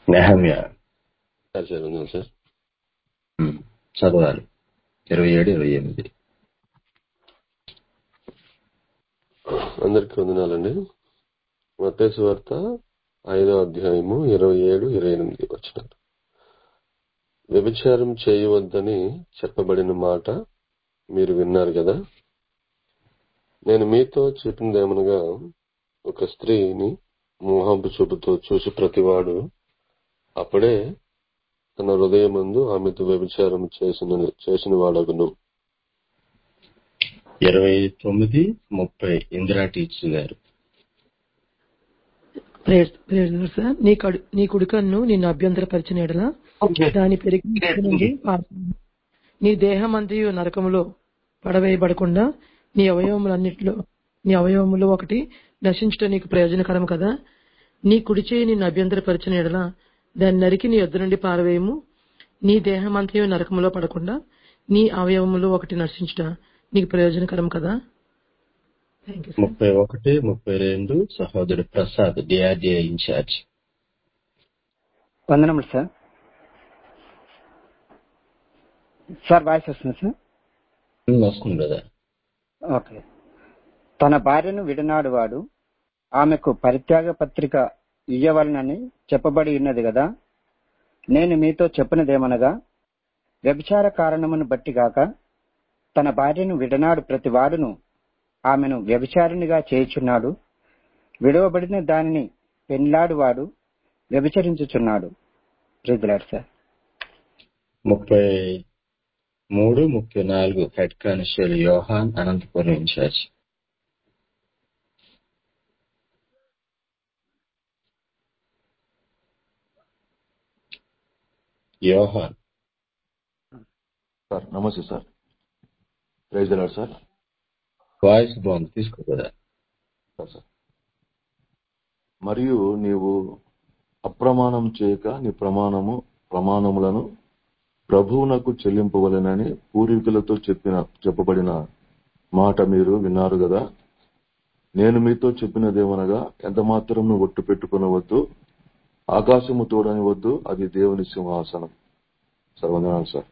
నెహమ్య sir sir ఉన్నాను sir ఉమ్, చదవాలి ఇరవై ఏడు ఇరవై ఎనిమిది అందరికీ వందనాలండి మత్తేసు వార్త ఐదో అధ్యాయము ఇరవై ఏడు ఇరవై ఎనిమిది వచ్చినారు వ్యభిచారం చేయవద్దని చెప్పబడిన మాట మీరు విన్నారు కదా నేను మీతో చెప్పినదేమనగా ఒక స్త్రీని మోహంపు చూపుతో చూసి ప్రతివాడు అప్పుడే తన హృదయమందు ఆమెతో వ్యభిచారం చేసిన చేసిన వాడగును ఇరవై తొమ్మిది ముప్పై ఇందిరా టీచర్ గారు ప్రేయర్ ప్రేయర్ సార్ నీ కడు నీ కుడికన్ను నిన్ను అభ్యంతరపరిచిన ఎడల దాని పెరిగి నుండి పారవేయుము. నీ దేహం అంతయు నరకములో పడవేయబడకుండా నీ అవయవములన్నిటిలో నీ అవయవములో ఒకటి నశించడం నీకు ప్రయోజనకరం కదా నీ కుడి చేయి నిన్ను అభ్యంతరపరిచిన ఎడల దాన్ని నరికి నీ యొద్ద నుండి పారవేయము నీ దేహం అంతయు నరకములో పడకుండా నీ అవయవములో ఒకటి నశించుట నీకు ప్రయోజనకరం కదా థ్యాంక్ యూ సార్ ముప్పై ఒకటి ముప్పై రెండు సహోదరుడు ప్రసాద్ డిఆర్డిఐ ఇన్ఛార్జ్ వందనములు సార్ సార్ వాయిస్ వస్తుంది సార్ ఉమ్, వస్తుంది కదా ఓకే తన భార్యను విడనాడు వాడు ఆమెకు పరిత్యాగ పత్రిక ఇయ్యవలనని చెప్పబడి ఉన్నది కదా నేను మీతో చెప్పినదేమనగా వ్యభిచార కారణమును బట్టి గాక తన భార్యను విడనాడు ప్రతి వాడును ఆమెను వ్యభిచారిణిగా చేయుచున్నాడు విడవబడిన దానిని పెండ్లాడువాడు వ్యభిచరించుచున్నాడు ప్రిజులాడు సార్ ముప్పై మూడు ముప్పై నాలుగు head constable Yohan Anantapuram in charge Yohan sir నమస్తే sir praise the Lord sir voice బాగుంది తీసుకో కదా సార్ సార్ మరియు నీవు అప్రమాణం చేయక నీ ప్రమాణము ప్రమాణములను ప్రభువునకు చెల్లింపవలెనని పూర్వీకులతో చెప్పిన చెప్పబడిన మాట మీరు విన్నారు కదా నేను మీతో చెప్పినదేమనగా ఎంత మాత్రం ఒట్టు పెట్టుకునవద్దు ఆకాశము తోడని వద్దు అది దేవుని సింహాసనం సార్ వందనాలు సార్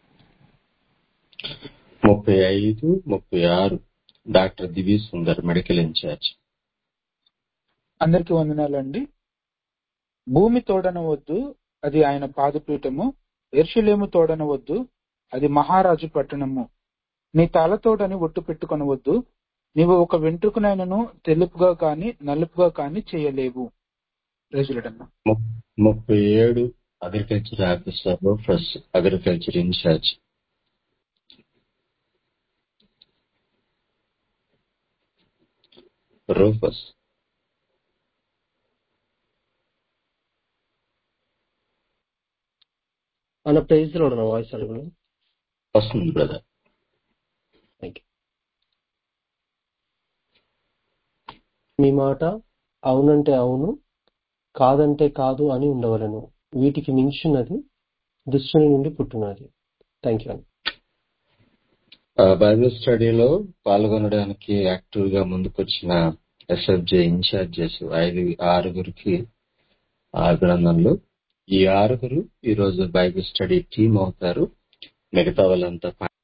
ముప్పై ఐదు ముప్పై ఆరు doctor Divi Sundar medical in charge అందరికీ వందనాలండి భూమి తోడనవద్దు అది ఆయన పాదపీఠము ఎర్షలేము తోడనవద్దు అది మహారాజు పట్టణము నీ తలతోడని ఒట్టు పెట్టుకొనవద్దు నీవు ఒక వెంట్రుకనైనను తెలుపుగా కాని నలుపుగా కాని చేయలేవు రేజులడన్న ము- ముప్పై ఏడు agriculture officer Rufus agriculture in charge Rufus అన్న ప్రైజ్ లో నా వాయిస్ అడుగును వస్తుంది బ్రదర్ థ్యాంక్ యూ మీ మాట అవునంటే అవును కాదంటే కాదు అని ఉండవలను వీటికి మించినది దుష్టుని నుండి పుట్టున్నది థ్యాంక్ యూ అండి ఆ, బైబిల్ స్టడీలో పాల్గొనడానికి యాక్టివ్ గా ముందుకొచ్చిన ఎస్ఎఫ్జే ఇన్ఛార్జెస్ ఐదు ఆరుగురికి అభినందనలు ఈ ఆరుగురు ఈ రోజు బైబిల్ స్టడీ టీమ్ అవుతారు మిగతా వాళ్ళంతా పా-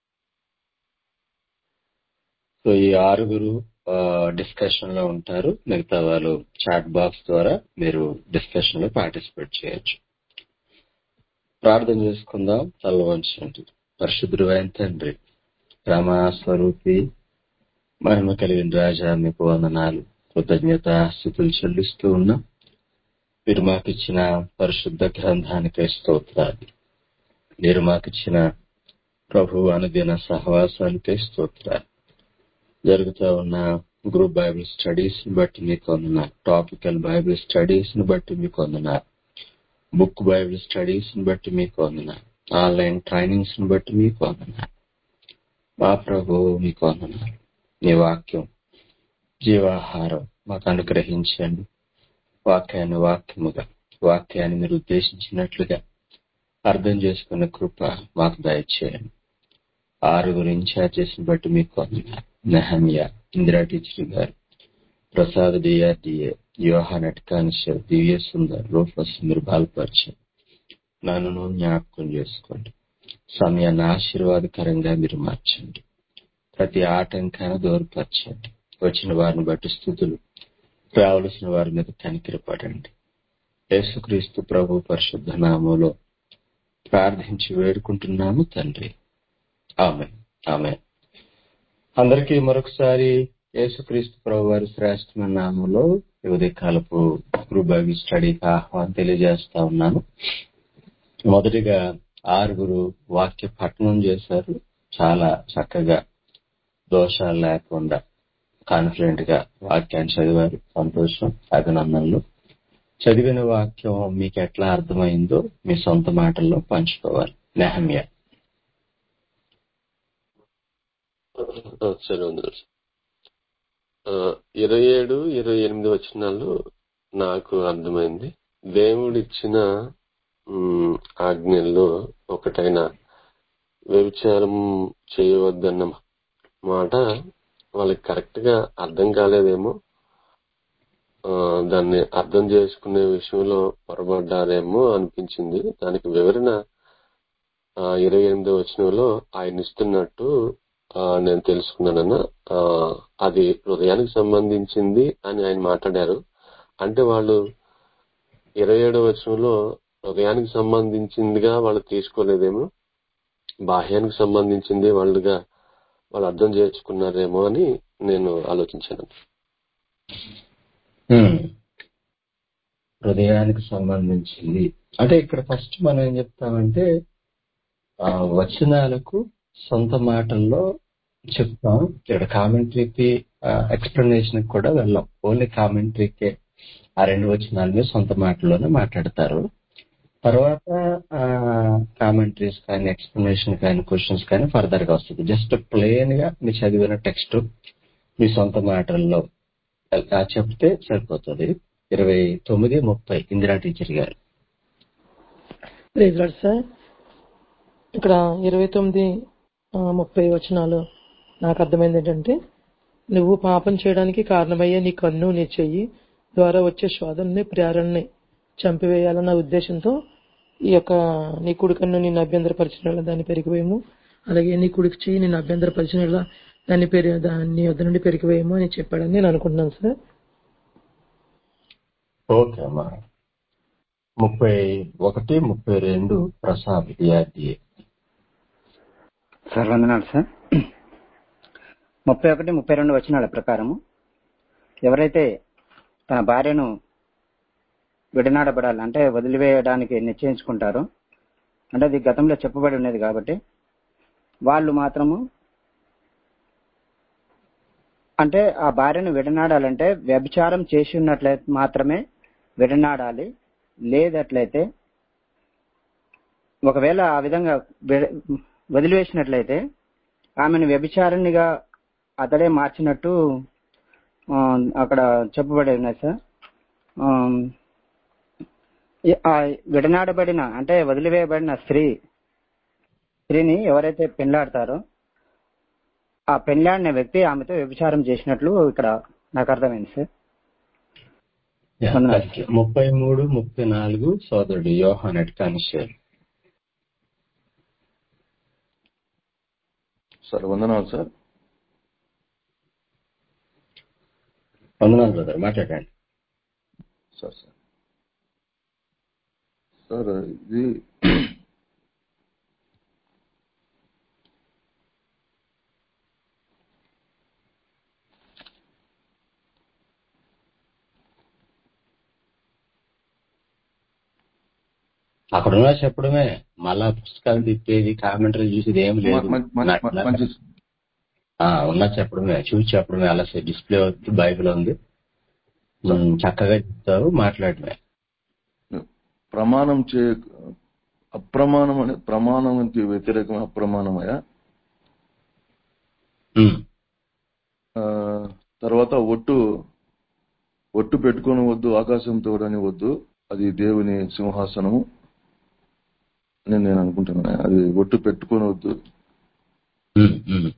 సో ఈ ఆరుగురు డిస్కషన్ లో ఉంటారు మిగతా వాళ్ళు చాట్ బాక్స్ ద్వారా మీరు డిస్కషన్ లో పార్టిసిపేట్ చేయొచ్చు ప్రార్థన చేసుకుందాం తల వంచండి పరిశుద్ధుడు అయిన తండ్రి రమా స్వరూపి మహిమ కలిగిన రాజా మీకు వందనాలు కృతజ్ఞత స్థుతులు చెల్లిస్తూ ఉన్నాం మీరు మాకిచ్చిన పరిశుద్ధ గ్రంథానికై స్తోత్రాలు మీరు మాకిచ్చిన ప్రభు అనుదిన సహవాసానికై స్తోత్రాలు జరుగుతూ ఉన్న గ్రూప్ బైబిల్ స్టడీస్ ని బట్టి మీకు వందనాలు టాపికల్ బైబిల్ స్టడీస్ ని బట్టి మీకు వందనాలు బుక్ బైబిల్ స్టడీస్ ని బట్టి మీకు వందనాలు ఆన్లైన్ ట్రైనింగ్స్ ని బట్టి మీకు వందనాలు మా ప్రభు మీకు వందనాలు నీ వాక్యం జీవాహారం మాకు అనుగ్రహించండి వాక్యాన్ని వాక్యముగా వాక్యాన్ని మీరు ఉద్దేశించినట్లుగా అర్థం చేసుకునే కృప మాకు దయచేయండి ఆరుగురు ఇన్ఛార్జెస్ బట్టి మీకు వందనాలు నెహమియా ఇందిరా టీచర్ గారు ప్రసాద్ డిఆర్డిఏ యోహాన్ అట్కానిషర్ దివ్య సుందర్ రూఫస్ మీరు బలపరిచారు నన్ను జ్ఞాపకం చేసుకోండి సమయాన్ని ఆశీర్వాదకరంగా మీరు మార్చండి ప్రతి ఆటంకాన్ని దూరపరచండి వచ్చిన వారిని బట్టి స్థుతులు రావలసిన వారి మీద కనికిరపడండి యేసుక్రీస్తు ప్రభు పరిశుద్ధ నామంలో ప్రార్థించి వేడుకుంటున్నాము తండ్రి ఆమె ఆమె అందరికీ మరొకసారి యేసుక్రీస్తు ప్రభు వారి శ్రేష్టమైన నామంలో ఈ ఉదయకాలపు గురుబాగి స్టడీకి ఆహ్వానం తెలియజేస్తా ఉన్నాను మొదటిగా ఆరుగురు వాక్య పఠనం చేశారు చాలా చక్కగా దోషాలు లేకుండా కాన్ఫిడెంట్ గా వాక్యాన్ని చదివారు సంతోషం అభినందనలు చదివిన వాక్యం మీకు ఎట్లా అర్థమైందో మీ సొంత మాటల్లో పంచుకోవాలి నెహమ్య ఆ, సరే వందనాలు సార్. ఆ, ఇరవై ఏడు ఇరవై ఎనిమిది వచనాలు నాకు అర్థమైంది దేవుడిచ్చిన ఉమ్, ఆజ్ఞల్లో ఒకటైన వ్యభిచారం చేయవద్దన్న మాట వాళ్ళకి కరెక్ట్ గా అర్థం కాలేదేమో ఆ, దాన్ని అర్థం చేసుకునే విషయంలో పొరపడ్డారేమో అనిపించింది దానికి వివరణ ఆ, ఇరవై ఎనిమిదో వచనంలో ఆయన ఇస్తున్నట్టు ఆ, నేను తెలుసుకున్నానన్న ఆ, అది హృదయానికి సంబంధించింది అని ఆయన మాట్లాడారు అంటే వాళ్ళు ఇరవై ఏడవ వచనంలో హృదయానికి సంబంధించిందిగా వాళ్ళు తీసుకోలేదేమో బాహ్యానికి సంబంధించింది వాళ్ళుగా వాళ్ళు అర్థం చేసుకున్నారేమో అని నేను ఆలోచించాను హ్మ్. హృదయానికి సంబంధించింది అంటే ఇక్కడ ఫస్ట్ మనం ఏం చెప్తామంటే ఆ వచనాలకు సొంత మాటల్లో చెప్తాం ఇక్కడ కామెంటరీకి ఎక్స్ప్లెనేషన్ కూడా వెళ్ళాం ఓన్లీ కామెంటరీకే ఆ రెండు వచనాల మీద సొంత మాటల్లోనే మాట్లాడతారు తర్వాత కామెంటరీస్ కానీ ఎక్స్ప్లెనేషన్ కానీ క్వశ్చన్స్ కానీ ఫర్దర్ గా వస్తుంది జస్ట్ ప్లెయిన్ గా మీ చదివిన టెక్స్ట్ మీ సొంత మాటల్లో ఆ చెప్తే సరిపోతుంది ఇరవై తొమ్మిది ముప్పై ఇందిరా టీచర్ గారు ప్రైజ్ లార్డ్ సార్ ఇక్కడ ఇరవై తొమ్మిది ఆ, ముప్పై వచనాలు నాకు అర్థమైంది ఏంటంటే నువ్వు పాపం చేయడానికి కారణమయ్యే నీ కన్ను నీ చెయ్యి ద్వారా వచ్చే శోధనని ప్రేరణని చంపివేయాలన్న ఉద్దేశంతో ఈ యొక్క నీ కుడి కన్ను నిన్ను అభ్యంతరపరిచిన దాన్ని పెరిగివేయము అలాగే నీ కుడికి చెయ్యి నిన్ను అభ్యంతరపరిచిన దాన్ని పెరి దాన్ని వద్ద నుండి పెరిగివేయము అని చెప్పాడని నేను అనుకుంటున్నాను సార్ ఓకే అమ్మా ముప్పై ఒకటి ముప్పై రెండు ప్రసాద్ విద్యార్థి సార్ వందనాలు సార్ ముప్పై ఒకటి ముప్పై రెండు వచనాల ప్రకారము ఎవరైతే తన భార్యను విడనాడబడాలి అంటే వదిలివేయడానికి నిశ్చయించుకుంటారో అంటే అది గతంలో చెప్పబడి ఉన్నది కాబట్టి వాళ్ళు మాత్రము అంటే ఆ భార్యను విడనాడాలంటే వ్యభిచారం చేసి ఉన్నట్లయితే మాత్రమే విడనాడాలి లేదట్లయితే ఒకవేళ ఆ విధంగా విడ- వదిలివేసినట్లయితే ఆమెను వ్యభిచారిణిగా అతడే మార్చినట్టు ఆ, అక్కడ చెప్పబడి ఉన్నది సార్ ఆ, ఈ- ఆ విడనాడబడిన అంటే వదిలివేయబడిన స్త్రీ స్త్రీని ఎవరైతే పెళ్లాడతారో ఆ పెళ్లాడిన వ్యక్తి ఆమెతో వ్యభిచారం చేసినట్లు ఇక్కడ నాకు అర్థమైంది సార్ యా, వందనాలు. Thank you. ముప్పై మూడు ముప్పై నాలుగు సోదరుడు యోహాన్ ఎట్ కానిషేర్ సార్ వందనాలు సార్ వందనాలు బ్రదర్ మాట్లాడండి సార్ సార్ సార్ ఇది అక్కడ ఉన్నా చెప్పడమే మళ్ళా పుస్తకాలు తిప్పేది కామెంటరీ చూసేది ఏం లేదు మం- మం- నాకు మం- మంచి ఆ, ఉన్నా చెప్పడమే చూసి చెప్పడమే అలా డిస్ప్లే అవుతుంది బైబిల్ ఉంది ఉమ్, చక్కగా చెప్తారు మాట్లాడమే ప్రమాణం చే అప్రమాణం అనే ప్రమాణానికి వ్యతిరేకం అప్రమాణమయ ఉమ్, ఆ, తర్వాత ఒట్టు ఒట్టు పెట్టుకొని వద్దు ఆకాశం తోడని వద్దు అది దేవుని సింహాసనము అని నేను అనుకుంటున్నాను అది ఒట్టు పెట్టుకొని వద్దు ఉమ్, ఉమ్.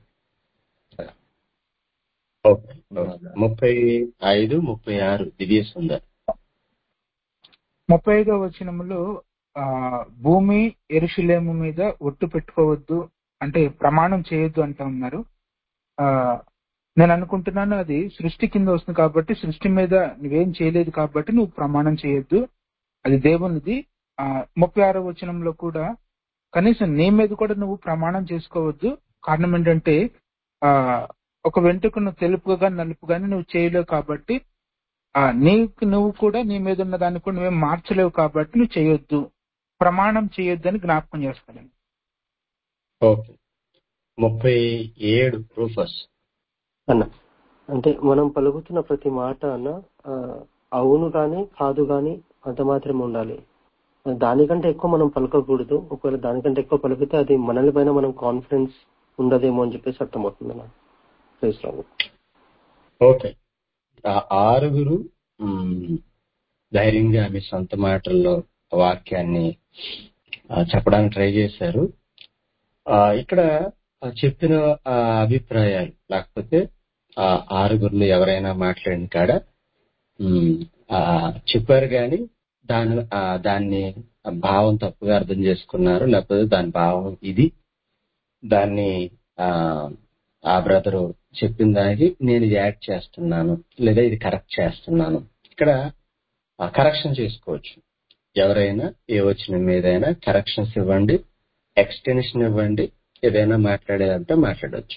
Okay okay. ముప్పై ఐదు ముప్పై ఆరు దివ్య సుందర్ ముప్పై ఐదో వచనములో ఆ భూమి ఎరుషులేము మీద ఒట్టు పెట్టుకోవద్దు అంటే ప్రమాణం చేయొద్దు అంటా ఉన్నారు ఆ నేను అనుకుంటున్నాను అది సృష్టి కింద వస్తుంది కాబట్టి సృష్టి మీద నువ్వేం చేయలేదు కాబట్టి నువ్వు ప్రమాణం చేయొద్దు అది దేవునిది ఆ ముప్పై ఆరో వచనంలో కూడా కనీసం నీ మీద కూడా నువ్వు ప్రమాణం చేసుకోవద్దు కారణం ఏంటంటే ఆ ఒక వెంట్రుకను తెలుపుగా నలుపుగాని నువ్వు చేయలేవు కాబట్టి ఆ నీకు నువ్వు కూడా నీ మీద ఉన్న దాన్ని కూడా నువ్వేం మార్చలేవు కాబట్టి నువ్వు చేయొద్దు ప్రమాణం చేయొద్దు అని జ్ఞాపకం చేస్తాను ఓకే ముప్పై ఏడు రూఫస్ అన్న అంటే మనం పలుకుతున్న ప్రతి మాట అన్న ఆ, అవును గాని కాదు గాని అంత మాత్రం ఉండాలి దానికంటే ఎక్కువ మనం పలకకూడదు ఒకవేళ దానికంటే ఎక్కువ పలికితే అది మనల్ని పైన మనం కాన్ఫిడెన్స్ ఉండదేమో అని చెప్పేసి అర్థమవుతుంది అన్న ప్రైజ్ లార్డ్. ఓకే ఆ ఆరుగురు మ్, ధైర్యంగా మీ సొంత మాటల్లో వాక్యాన్ని ఆ, చెప్పడానికి ట్రై చేశారు ఆ, ఇక్కడ ఆ చెప్పిన ఆ అభిప్రాయాలు లేకపోతే ఆ ఆరుగురిలో ఎవరైనా మాట్లాడిన కాడ మ్, ఆ, చెప్పారు కానీ దాని ఆ, దాన్ని ఆ భావం తప్పుగా అర్థం చేసుకున్నారు లేకపోతే దాని భావం ఇది దాన్ని ఆ ఆ బ్రదరు చెప్పిన దానికి నేను ఇది యాడ్ చేస్తున్నాను లేదా ఇది కరెక్ట్ చేస్తున్నాను ఇక్కడ కరెక్షన్ చేసుకోవచ్చు ఎవరైనా ఏ వచ్చిన మీదైనా కరెక్షన్స్ ఇవ్వండి ఎక్స్టెన్షన్ ఇవ్వండి ఏదైనా మాట్లాడేదంటే మాట్లాడవచ్చు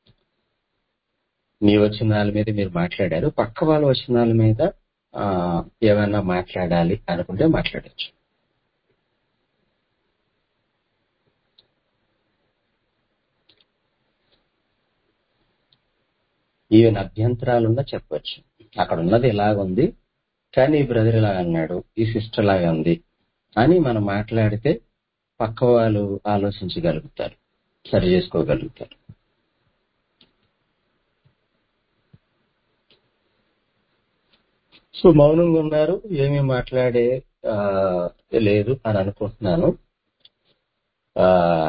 మీ వచనాల మీద మీరు మాట్లాడారు పక్క వాళ్ళ వచనాల మీద ఆ, ఏమైనా మాట్లాడాలి అనుకుంటే మాట్లాడచ్చు ఈవెన్ అభ్యంతరాలున్నా చెప్పొచ్చు అక్కడ ఉన్నది ఇలాగుంది కానీ ఈ బ్రదర్ ఇలా అన్నాడు ఈ సిస్టర్ లాగా ఉంది అని మనం మాట్లాడితే పక్క వాళ్ళు ఆలోచించగలుగుతారు సరి చేసుకోగలుగుతారు సో మౌనంగా ఉన్నారు ఏమీ మాట్లాడే ఆ, లేదు అని అనుకుంటున్నాను ఆ,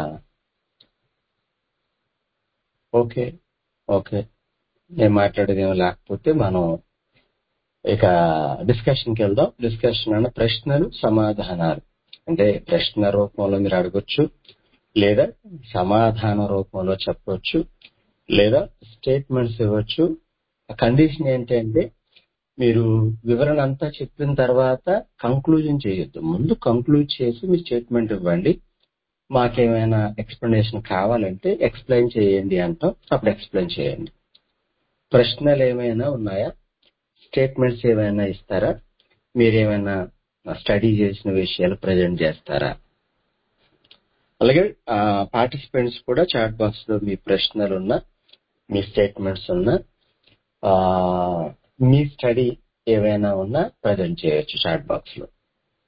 ఓకే ఓకే నేను మాట్లాడేది ఏమీ లేకపోతే మనం ఇక డిస్కషన్కి వెళ్దాం డిస్కషన్ అన్న ప్రశ్నలు సమాధానాలు అంటే ప్రశ్న రూపంలో మీరు అడగొచ్చు లేదా సమాధాన రూపంలో చెప్పొచ్చు లేదా స్టేట్మెంట్స్ ఇవ్వచ్చు కండిషన్ ఏంటంటే మీరు వివరణ అంతా చెప్పిన తర్వాత కంక్లూజన్ చేయొద్దు ముందు కంక్లూడ్ చేసి మీ స్టేట్మెంట్ ఇవ్వండి మాకేమైనా ఎక్స్ప్లెనేషన్ కావాలంటే ఎక్స్ప్లెయిన్ చేయండి అంటాం అప్పుడు ఎక్స్ప్లెయిన్ చేయండి ప్రశ్నలు ఏమైనా ఉన్నాయా స్టేట్మెంట్స్ ఏమైనా ఇస్తారా మీరేమైనా స్టడీ చేసిన విషయాలు ప్రజెంట్ చేస్తారా అలాగే పార్టిసిపెంట్స్ కూడా చాట్ బాక్స్ లో మీ ప్రశ్నలు ఉన్నా మీ స్టేట్మెంట్స్ ఉన్నా ఆ, మీ స్టడీ ఏవైనా ఉన్నా ప్రజెంట్ చేయొచ్చు చాట్ బాక్స్ లో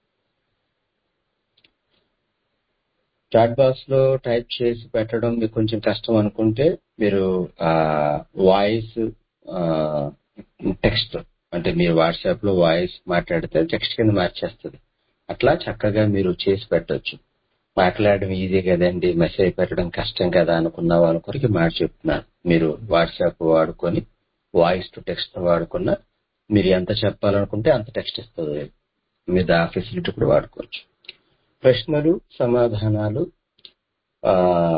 చాట్ బాక్స్ లో టైప్ చేసి పెట్టడం మీకు కొంచెం కష్టం అనుకుంటే మీరు వాయిస్ టెక్స్ట్ అంటే మీరు వాట్సాప్ లో వాయిస్ మాట్లాడితే టెక్స్ట్ కింద మార్చేస్తుంది అట్లా చక్కగా మీరు చేసి పెట్టొచ్చు మాట్లాడడం ఈజీ కదండి మెసేజ్ పెట్టడం కష్టం కదా అనుకున్న వాళ్ళ కొరకు మాట చెప్తున్నాను మీరు వాట్సాప్ వాడుకొని వాయిస్ టు టెక్స్ట్ వాడుకున్నా మీరు ఎంత చెప్పాలనుకుంటే అంత టెక్స్ట్ ఇస్తుంది మీరు ఆ ఫెసిలిటీ కూడా వాడుకోవచ్చు ప్రశ్నలు సమాధానాలు ఆ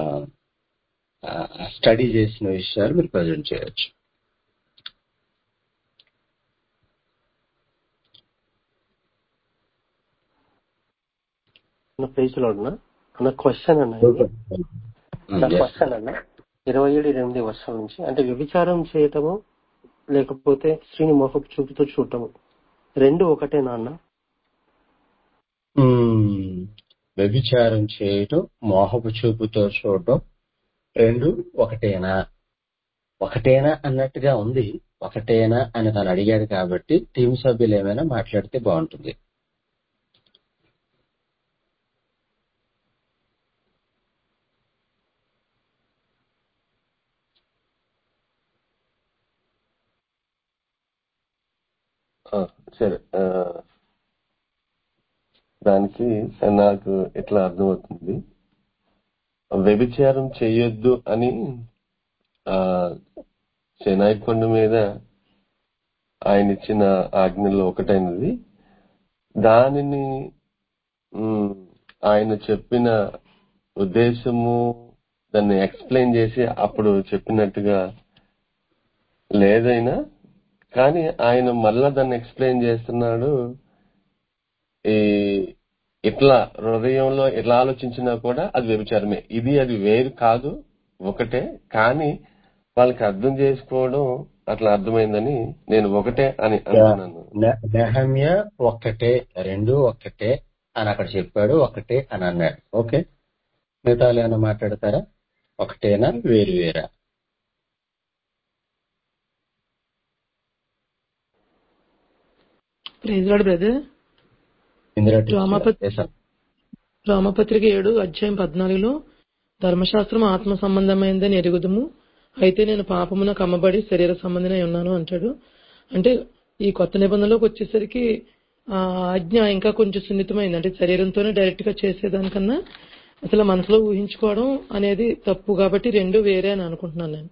స్టడీ చేసిన విషయాలు మీరు ప్రజెంట్ చేయొచ్చు అన్న ప్రైజ్ లార్డ్ అన్న అన్న క్వశ్చన్ అన్న ఇది నా క్వశ్చన్ అన్న ఇరవై ఏడు ఎనిమిది వర్షం నుంచి అంటే వ్యభిచారం చేయటము లేకపోతే స్త్రీని మోహపు చూపుతో చూడటము రెండు ఒకటేనా అన్న మ్మ్. వ్యభిచారం చేయటం మోహపు చూపుతో చూడటం రెండు ఒకటేనా ఒకటేనా అన్నట్టుగా ఉంది ఒకటేనా అని తను అడిగాడు కాబట్టి టీం సభ్యులు ఏమైనా మాట్లాడితే బాగుంటుంది ఆ, సరే ఆ, దానికి నాకు ఇట్లా అర్థమవుతుంది వ్యభిచారం చేయొద్దు అని ఆ చెనాయి కొండ మీద ఆయన ఇచ్చిన ఆజ్ఞలో ఒకటైనది దానిని ఉమ్, ఆయన చెప్పిన ఉద్దేశము దాన్ని ఎక్స్ప్లెయిన్ చేసి అప్పుడు చెప్పినట్టుగా లేదైనా కానీ ఆయన మళ్ళా దాన్ని ఎక్స్ప్లెయిన్ చేస్తున్నాడు ఈ ఇట్లా హృదయంలో ఇట్లా ఆలోచించినా కూడా అది వ్యభిచారమే ఇది అది వేరు కాదు ఒకటే కానీ వాళ్ళకి అర్థం చేసుకోవడం అట్లా అర్థమైందని నేను ఒకటే అని అంటున్నాను నె- నెహమ్య ఒక్కటే రెండు ఒక్కటే అని అక్కడ చెప్పాడు ఒకటే అని అన్నాడు ఓకే మిగతా వాళ్ళు ఏమైనా మాట్లాడతారా ఒకటేనా వేరు వేరా ప్రైజ్ లాడ్ బ్రదర్ ఇందిరా రామపత్ టీచర్ రామపత్రిక ఏడు అధ్యాయం పద్నాలుగులో ధర్మశాస్త్రం ఆత్మ సంబంధమైందని ఎరుగుదుము అయితే నేను పాపమున కమ్మబడి శరీర సంబంధమై ఉన్నాను అంటాడు అంటే ఈ కొత్త నిబంధనలోకి వచ్చేసరికి ఆ ఆజ్ఞ ఇంకా కొంచెం సున్నితమైంది అంటే శరీరంతోనే డైరెక్ట్ గా చేసేదానికన్నా అసలు మనసులో ఊహించుకోవడం అనేది తప్పు కాబట్టి రెండు వేరే అని అనుకుంటున్నాను నేను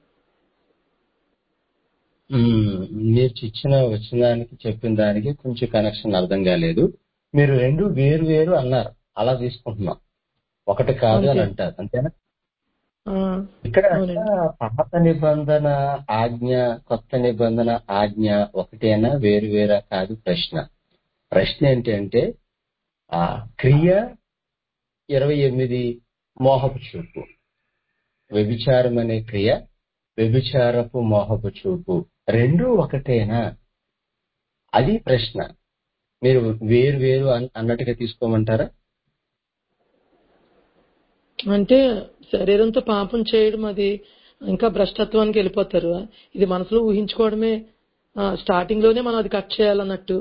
మ్మ్. మీరు ఇచ్చిన వచ్చిన దానికి చెప్పిన దానికి కొంచెం కనెక్షన్ అర్థం కాలేదు మీరు రెండు వేరు వేరు అన్నారు అలా తీసుకుంటున్నాం ఒకటి కాదు అని అంతే. అంటారు అంతేనా ఆ, ఇక్కడ అవునండి. పాత నిబంధన ఆజ్ఞ కొత్త నిబంధన ఆజ్ఞ ఒకటేనా వేరు వేరా కాదు ప్రశ్న ప్రశ్న ఏంటంటే ఆ క్రియ ఇరవై ఎనిమిది మోహపు చూపు వ్యభిచారం అనే క్రియ వ్యభిచారపు మోహపు చూపు రెండు ఒకటేనా అది ప్రశ్న మీరు వేరు వేరు అన్- అన్నట్టుగా తీసుకోమంటారా అంటే శరీరంతో పాపం చేయడం అది ఇంకా భ్రష్టత్వానికి వెళ్ళిపోతారు ఇది మనసులో ఊహించుకోవడమే స్టార్టింగ్ లోనే మనం అది కట్ చేయాలన్నట్టు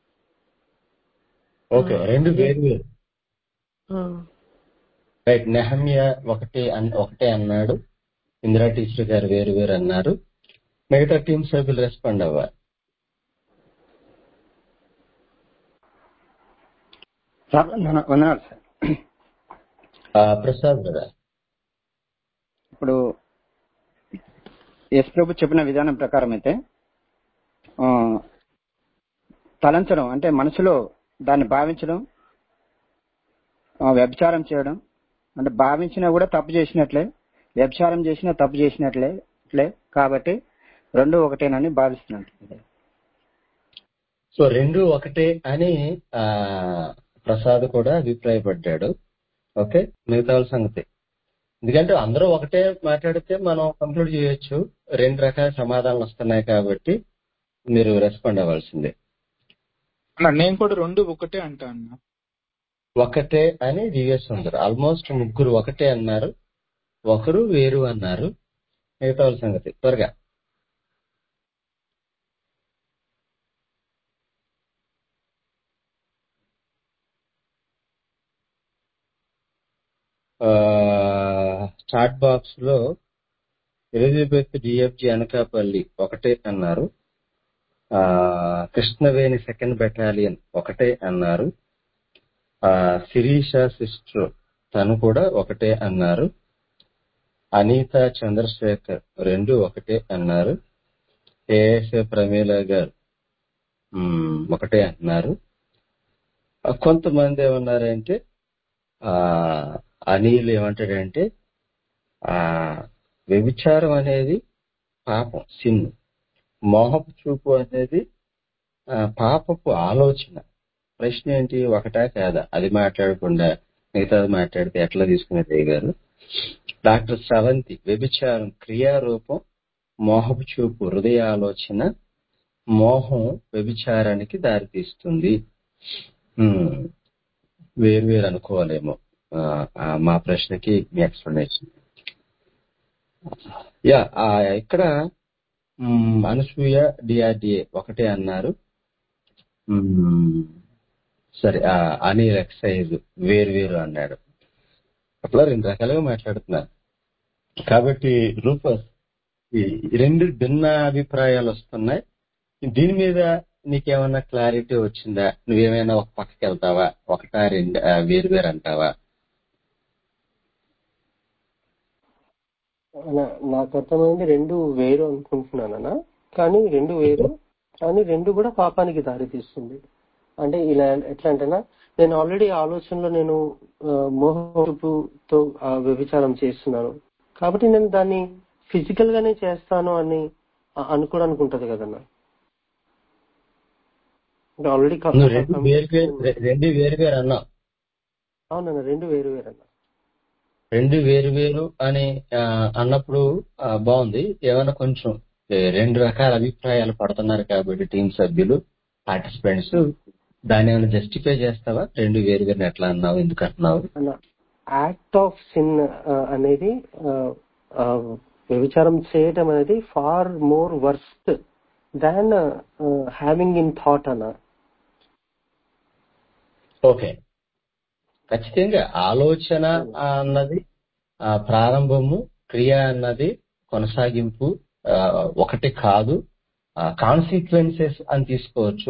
ఓకే రెండు వేరు వేరు ఆ, రైట్ నెహమ్య ఒకటే అన్- ఒకటే అన్నాడు ఇందిరా టీచర్ గారు వేరు వేరు అన్నారు మిగతా టీం సభ్యులు రెస్పాండ్ అవ్వాలి సార్ వందన- వందనాలు సార్ ఆ, ప్రసాద్ కదా ఇప్పుడు ఎస్ ప్రభు చెప్పిన విధానం ప్రకారం అయితే ఆ, తలంచడం అంటే మనసులో దాన్ని భావించడం ఆ, వ్యభిచారం చేయడం అంటే భావించినా కూడా తప్పు చేసినట్లే వ్యభిచారం చేసినా తప్పు చేసినట్లే ఇట్లే కాబట్టి రెండు ఒకటేనని భావిస్తున్నాను సో రెండు ఒకటే అని ఆ ప్రసాద్ కూడా అభిప్రాయపడ్డాడు ఓకే మిగతా వాళ్ళ సంగతి ఎందుకంటే అందరూ ఒకటే మాట్లాడితే మనం కంక్లూడ్ చేయొచ్చు రెండు రకాల సమాధానాలు వస్తున్నాయి కాబట్టి మీరు రెస్పాండ్ అవ్వాల్సిందే అన్న నేను కూడా రెండు ఒకటే అంటా అన్న ఒకటే అని దివ్యస్ ఉన్నారు ఆల్మోస్ట్ ముగ్గురు ఒకటే అన్నారు ఒకరు వేరు అన్నారు మిగతా వాళ్ళ సంగతి త్వరగా చాట్ బాక్స్ లో ఎలిజబెత్ డిఎఫ్జి అనకాపల్లి ఒకటే అన్నారు ఆ, కృష్ణవేణి సెకండ్ బెటాలియన్ ఒకటే అన్నారు ఆ, శిరీష సిస్టర్ తను కూడా ఒకటే అన్నారు అనిత చంద్రశేఖర్ రెండు ఒకటే అన్నారు ఏఎస్ఏ ప్రమీల గారు మ్, ఒకటే అంటున్నారు ఆ, కొంతమంది ఏమన్నారంటే ఆ అనిల్ ఏమంటాడంటే ఆ వ్యభిచారం అనేది పాపం సిన్ మోహపు చూపు అనేది ఆ, పాపపు ఆలోచన ప్రశ్న ఏంటి ఒకటా కాదా అది మాట్లాడకుండా మిగతాది మాట్లాడితే ఎట్లా తీసుకునేది గారు డాక్టర్ స్రవంతి వ్యభిచారం క్రియారూపం మోహపు చూపు హృదయ ఆలోచన మోహం వ్యభిచారానికి దారితీస్తుంది హ్మ్. వేరు వేరు అనుకోవాలేమో ఆ, ఆ, మా ప్రశ్నకి మీ ఎక్స్ప్లెనేషన్ యా ఆ, ఇక్కడ మ్, అనసూయ డిఆర్డిఏ ఒకటే అన్నారు మ్, సరే ఆ, అనిల్ ఎక్సైజ్ వేరు వేరు అన్నాడు అట్లా రెండు రకాలుగా మాట్లాడుతున్నారు కాబట్టి రూపస్ ఈ రెండు భిన్న అభిప్రాయాలు వస్తున్నాయి దీని మీద నీకేమన్నా క్లారిటీ వచ్చిందా నువ్వేమైనా ఒక పక్కకి వెళ్తావా ఒకటా రెండు ఆ, వేరు వేరు అంటావా నా- నాకు అర్థమైంది రెండు వేరు అనుకుంటున్నానన్నా కానీ రెండు వేరు కానీ రెండు కూడా పాపానికి దారి తీస్తుంది అంటే ఇలా ఎట్లా అంటేనా నేను ఆల్రెడీ ఆలోచనలో నేను ఆ, మోహపుతో ఆ, వ్యభిచారం చేస్తున్నాను కాబట్టి నేను దాన్ని ఫిజికల్ గానే చేస్తాను అని ఆ- అనుకోవడానికి ఉంటది కదన్నా అంటే ఆల్రెడీ నువ్వు రెండు వేరు వేరు రెండు వేరు వేరు అన్నావు అవునన్నా రెండు వేరు వేరు అన్న రెండు వేరు వేరు అని ఆ, అన్నప్పుడు ఆ, బాగుంది ఏమైనా కొంచెం ఏ, రెండు రకాల అభిప్రాయాలు పడుతున్నారు కాబట్టి టీం సభ్యులు పార్టిసిపెంట్స్ దాన్ని ఏమైనా జస్టిఫై చేస్తావా రెండు వేరు వేరు ఎట్లా అన్నావు ఎందుకు అంటున్నావు అన్న యాక్ట్ ఆఫ్ సిన్ అనేది ఆ, ఆ, వ్యభిచారం చేయటం అనేది far more worst than having in thought అన్న ఓకే ఖచ్చితంగా ఆలోచన అన్నది ఆ, ప్రారంభము క్రియ అన్నది కొనసాగింపు ఆ, ఒకటి కాదు కాన్సిక్వెన్సెస్ అని తీసుకోవచ్చు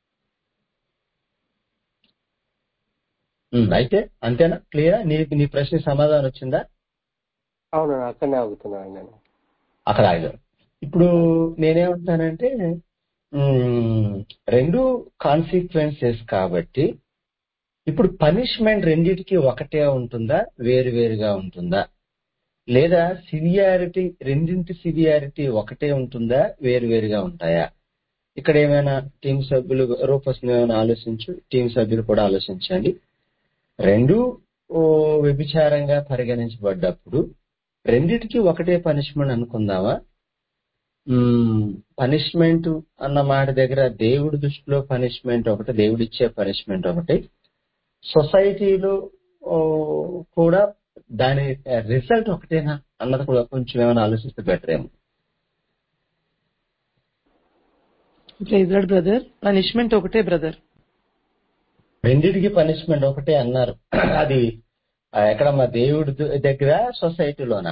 ఉమ్, అయితే అంతేనా క్లియర్ నీ నీ ప్రశ్న సమాధానం వచ్చిందా అవునన్నా అక్కడనే ఆగుతున్నాను నేను అక్కడ ఆగాం ఇప్పుడు నేనేమంటానంటే ఉమ్, రెండు కాన్సిక్వెన్సెస్ కాబట్టి ఇప్పుడు పనిష్మెంట్ రెండిటికి ఒకటే ఉంటుందా వేరు వేరుగా ఉంటుందా లేదా సివియారిటీ రెండింటి సివియారిటీ ఒకటే ఉంటుందా వేరు వేరుగా ఉంటాయా ఇక్కడ ఏమైనా టీం సభ్యులు రూపస్ ఏమైనా ఆలోచించు టీం సభ్యులు కూడా ఆలోచించండి రెండు ఓ, వ్యభిచారంగా పరిగణించబడ్డప్పుడు రెండిటికి ఒకటే పనిష్మెంట్ అనుకుందామా పనిష్మెంట్ అన్న మాట దగ్గర దేవుడి దృష్టిలో పనిష్మెంట్ ఒకటి దేవుడిచ్చే పనిష్మెంట్ ఒకటి సొసైటీలో ఓ, కూడా దాని రిజల్ట్ ఒకటేనా అన్నది కూడా కొంచెం ఏమైనా ఆలోచిస్తే బెటర్ ఏమో ప్రైజ్ బ్రదర్ పనిష్మెంట్ ఒకటే బ్రదర్ రెండిటికి పనిష్మెంట్ ఒకటే అన్నారు అది ఆ, ఎక్కడ మా దేవుడి ద- దగ్గర సొసైటీలోనా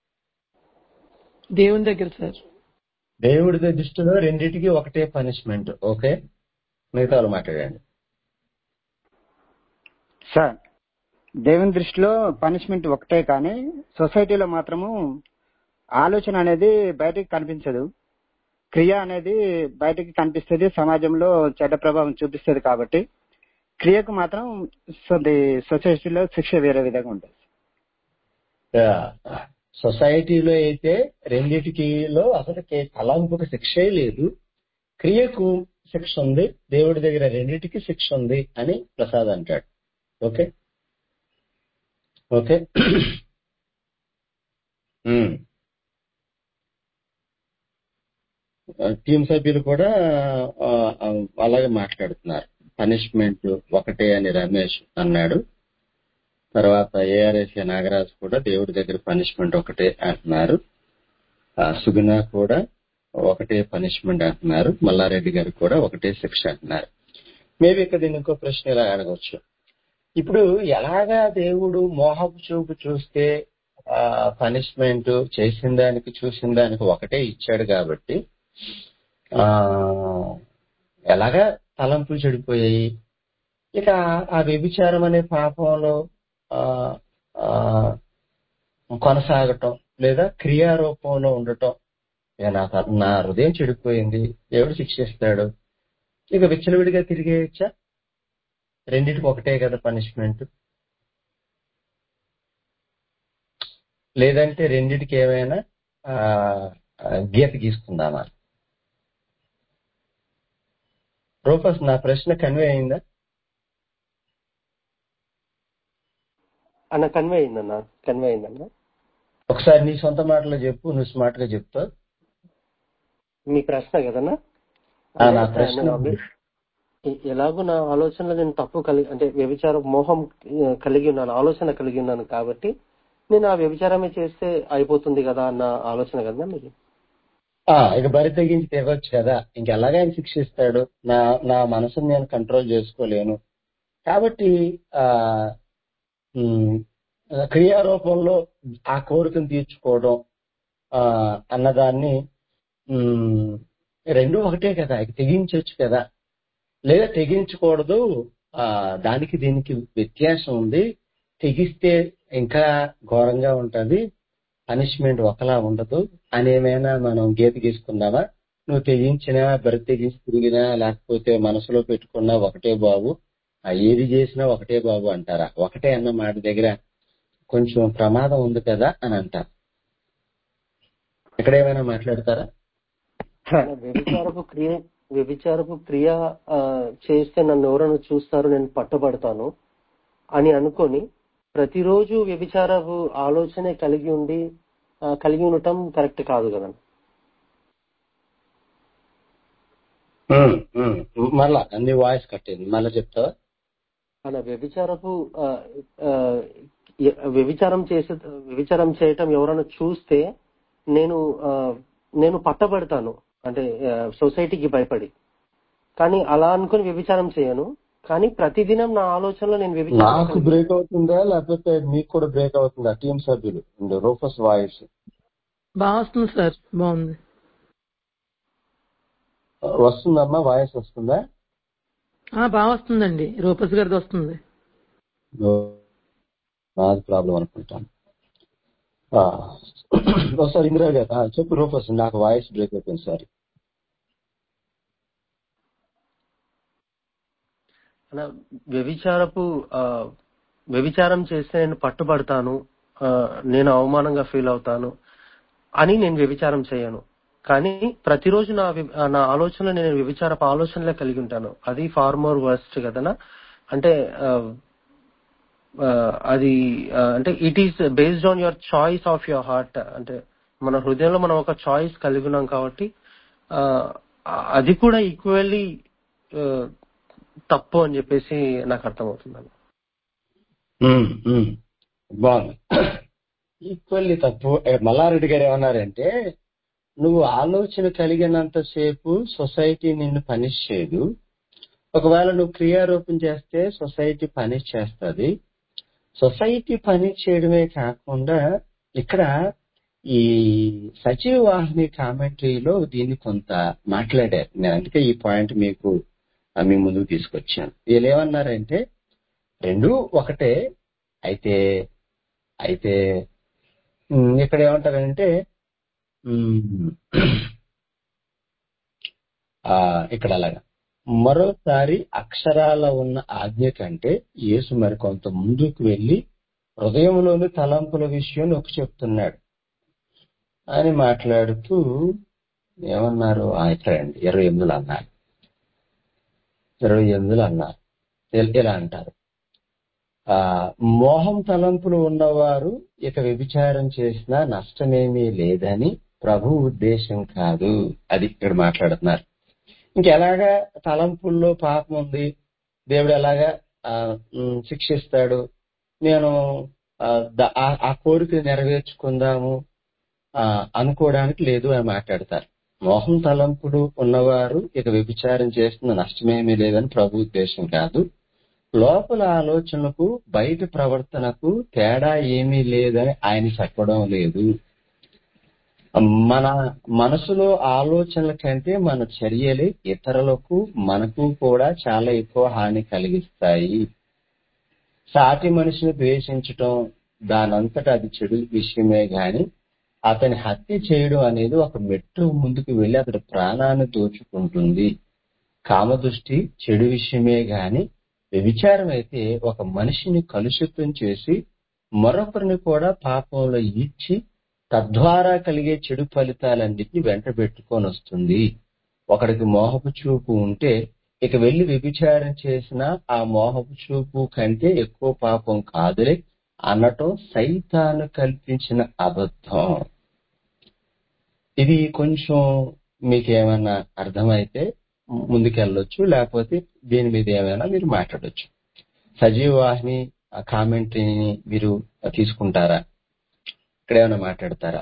దేవుని దగ్గర సార్ దేవుడి దృష్టిలో రెండిటికి ఒకటే పనిష్మెంట్ ఓకే మిగతా వాళ్ళు మాట్లాడండి సార్ దేవుని దృష్టిలో పనిష్మెంట్ ఒకటే కానీ సొసైటీలో మాత్రము ఆలోచన అనేది బయటికి కనిపించదు క్రియ అనేది బయటికి కనిపిస్తుంది సమాజంలో చెడ్డ ప్రభావం చూపిస్తుంది కాబట్టి క్రియకు మాత్రం సొసైటీలో శిక్ష వేరే విధంగా ఉంటుంది ఆ, సొసైటీలో అయితే రెండిటికిలో అసలు కే- తలంపుకు శిక్షే లేదు క్రియకు శిక్ష ఉంది దేవుడి దగ్గర రెండిటికి శిక్ష ఉంది అని ప్రసాద్ అంటాడు ఓకే ఓకే ఉమ్. టీం సభ్యులు కూడా ఆ, ఆ, అలాగే మాట్లాడుతున్నారు పనిష్మెంట్ ఒకటే అని రమేష్ అన్నాడు తర్వాత ఏఆర్ఎస్ నాగరాజు కూడా దేవుడి దగ్గర పనిష్మెంట్ ఒకటే అంటున్నారు ఆ, సుగుణ కూడా ఒకటే పనిష్మెంట్ అంటున్నారు మల్లారెడ్డి గారు కూడా ఒకటే శిక్ష అంటున్నారు మేబీ ఇక్కడ దీన్ని ఇంకో ప్రశ్న ఇలా అడగవచ్చు ఇప్పుడు ఎలాగా దేవుడు మోహపు చూపు చూస్తే పనిష్మెంట్ చేసిన దానికి చూసిన దానికి ఒకటే ఇచ్చాడు కాబట్టి ఆ ఎలాగా తలంపులు చెడిపోయాయి ఇక ఆ వ్యభిచారం అనే పాపంలో ఆ, ఆ, కొనసాగటం లేదా క్రియారూపంలో ఉండటం ఇక నా త- నా హృదయం చెడిపోయింది దేవుడు శిక్షిస్తాడు ఇక విచ్చలవిడిగా తిరిగేయచ్చా రెండింటికి ఒకటే కదా పనిష్మెంట్ లేదంటే రెండింటికి ఏమైనా ఆ, ఆ, గీత గీసుకుందామా రూపస్ నా ప్రశ్న కన్వే అయిందా అన్న కన్వే అయిందన్న కన్వే అయిందన్న ఒకసారి నీ సొంత మాటలో చెప్పు నువ్వు స్మార్ట్ గా చెప్తావు మీ ప్రశ్న కదన్నా ఆ, నా అంటే ప్రశ్న నేను ఆల్రెడీ ఎ- ఎలాగో నా ఆలోచనలో నేను తప్పు కలిగి అంటే వ్యభిచార మోహం ఆ, కలిగి ఉన్నాను ఆలోచన కలిగి ఉన్నాను కాబట్టి నేను ఆ వ్యభిచారమే చేస్తే అయిపోతుంది కదా అన్న ఆలోచన కదా మీరు ఆ, ఇక బరి తెగించి తెగొచ్చు కదా ఇంకెలాగా ఆయన శిక్షిస్తాడు నా నా మనసుని నేను కంట్రోల్ చేసుకోలేను కాబట్టి ఆ ఉమ్, క్రియారూపంలో ఆ కోరికను తీర్చుకోవడం ఆ అన్నదాన్ని ఉమ్, రెండు ఒకటే కదా ఇక తెగించవచ్చు కదా లేదా తెగించకూడదు ఆ దానికి దీనికి వ్యత్యాసం ఉంది తెగిస్తే ఇంకా ఘోరంగా ఉంటది పనిష్మెంట్ ఒకలా ఉండదు అని ఏమైనా మనం గీత గీసుకుందామా నువ్వు తెగించినా బరి తెగించి తిరిగినా లేకపోతే మనసులో పెట్టుకున్నా ఒకటే బాబు ఆ ఏది చేసినా ఒకటే బాబు అంటారా ఒకటే అన్న మాట దగ్గర కొంచెం ప్రమాదం ఉంది కదా అని అంటారు ఇక్కడ ఏమైనా మాట్లాడతారా ఆయన వ్యభిచారపు క్రియ వ్యభిచారపు క్రియ ఆ, చేస్తే నన్ను ఎవరైనా చూస్తారు నేను పట్టబడతాను అని అనుకొని ప్రతిరోజు వ్యభిచారపు ఆలోచనే కలిగి ఉండి ఆ, కలిగి ఉండటం కరెక్ట్ కాదు కదా ఉమ్, ఉమ్. మళ్ళా నీ వాయిస్ కట్టింది మళ్ళా చెప్తావా అలా వ్యభిచారపు ఆ, ఆ, ఎ- వ్యభిచారం చేసే వ్యభిచారం చేయటం ఎవరైనా చూస్తే నేను ఆ, నేను పట్టబడతాను అంటే ఆ, సొసైటీకి భయపడి కానీ అలా అనుకుని వ్యభిచారం చేయను కానీ ప్రతిదినం నా ఆలోచనలో నేను వ్యభిచారం నాకు కలిగి బ్రేక్ అవుతుందా లేకపోతే మీకు కూడా బ్రేక్ అవుతుందా టీం సభ్యులు రూఫస్ వాయిస్ బాగా వస్తుంది సార్ బాగుంది వస్తుందమ్మా వాయిస్ వస్తుందా ఆ బాగా వస్తుందండి రూపస్ గారిది వస్తుంది నాది ప్రాబ్లం అనుకుంటాను ఆ, ఒకసారి ఇందిరా గారు ఆ, చెప్పు రూపస్ నాకు వాయిస్ బ్రేక్ అయిపోయింది సారీ అలా వ్యభిచారపు ఆ, వ్యభిచారం చేస్తే నేను పట్టుబడతాను ఆ, నేను అవమానంగా ఫీల్ అవుతాను అని నేను వ్యభిచారం చేయను కానీ ప్రతిరోజు నా వి- ఆ, నా ఆలోచనలో నేను వ్యభిచారపు ఆలోచనలే కలిగి ఉంటాను అది ఫార్ మోర్ వర్స్ట్ కదనా అంటే ఆ, ఆ, అది ఆ, అంటే it is based on your choice of your heart అంటే మన హృదయంలో మనం ఒక చాయిస్ కలిగి ఉన్నాం కాబట్టి ఆ, అది కూడా ఈక్వల్లీ తప్పు అని చెప్పేసి నాకు అర్థమవుతుంది ఉమ్, ఉమ్. బాగుంది ఈక్వల్లీ తప్పు ఏ, మల్లారెడ్డి గారు ఏమన్నారంటే నువ్వు ఆలోచన కలిగినంతసేపు సొసైటీ నిన్ను పనిష్ చేయదు ఒకవేళ నువ్వు క్రియారూపం చేస్తే సొసైటీ పనిష్ చేస్తుంది సొసైటీ పని చేయడమే కాకుండా ఇక్కడ ఈ సచివ వాహిని కామెంటరీలో దీన్ని కొంత మాట్లాడారు నేను అందుకే ఈ పాయింట్ మీకు ఆ, మీ ముందుకు తీసుకొచ్చాను వీళ్ళు ఏమన్నారంటే రెండు ఒకటే అయితే అయితే ఉమ్, ఇక్కడ ఏమంటారంటే ఉమ్, ఆ, ఇక్కడ అలాగా మరోసారి అక్షరాల ఉన్న ఆజ్ఞ కంటే యేసు మరి కొంత ముందుకు వెళ్లి హృదయంలోని తలంపుల విషయం నొక్కి చెప్తున్నాడు అని మాట్లాడుతూ ఏమన్నారు ఆ, ఇక్కడండి ఇరవై ఎనిమిదిలో అన్నారు ఇరవై ఎనిమిదిలో అన్నారు ఇల- ఇలా అంటారు ఆ మోహం తలంపులు ఉన్నవారు ఇక వ్యభిచారం చేసినా నష్టమేమీ లేదని ప్రభు ఉద్దేశం కాదు అది ఇక్కడ మాట్లాడుతున్నారు ఇంకెలాగా తలంపుల్లో పాపం ఉంది దేవుడు ఎలాగా ఆ, ఉమ్, శిక్షిస్తాడు నేను ఆ, ద- ఆ- ఆ కోరిక నెరవేర్చుకుందాము ఆ, అనుకోవడానికి లేదు అని మాట్లాడతారు మోహం తలంపులు ఉన్నవారు ఇక వ్యభిచారం చేస్తున్న నష్టమేమీ లేదని ప్రభు ఉద్దేశం కాదు లోపల ఆలోచనలకు బయట ప్రవర్తనకు తేడా ఏమీ లేదని ఆయన చెప్పడం లేదు మన మనసులో ఆలోచనల కంటే మన చర్యలు ఇతరులకు మనకు కూడా చాలా ఎక్కువ హాని కలిగిస్తాయి సాటి మనిషిని ద్వేషించటం దానంతట అది చెడు విషయమే గాని అతని హత్య చేయడం అనేది ఒక మెట్టు ముందుకు వెళ్లి అతడి ప్రాణాన్ని దోచుకుంటుంది కామదృష్టి చెడు విషయమే గాని వ్యభిచారం అయితే ఒక మనిషిని కలుషితం చేసి మరొకరిని కూడా పాపంలో ఇచ్చి తద్వారా కలిగే చెడు ఫలితాలన్నిటిని వెంట పెట్టుకొని వస్తుంది ఒకడికి మోహపు చూపు ఉంటే ఇక వెళ్లి వ్యభిచారం చేసిన ఆ మోహపు చూపు కంటే ఎక్కువ పాపం కాదులే అనటం సైతాను కల్పించిన అబద్ధం ఇది కొంచెం మీకేమైనా అర్థమైతే ముందుకెళ్ళొచ్చు లేకపోతే దీని మీద ఏమైనా మీరు మాట్లాడొచ్చు సజీవ వాహిని కామెంటరీని మీరు తీసుకుంటారా ఇక్కడ ఏమైనా మాట్లాడతారా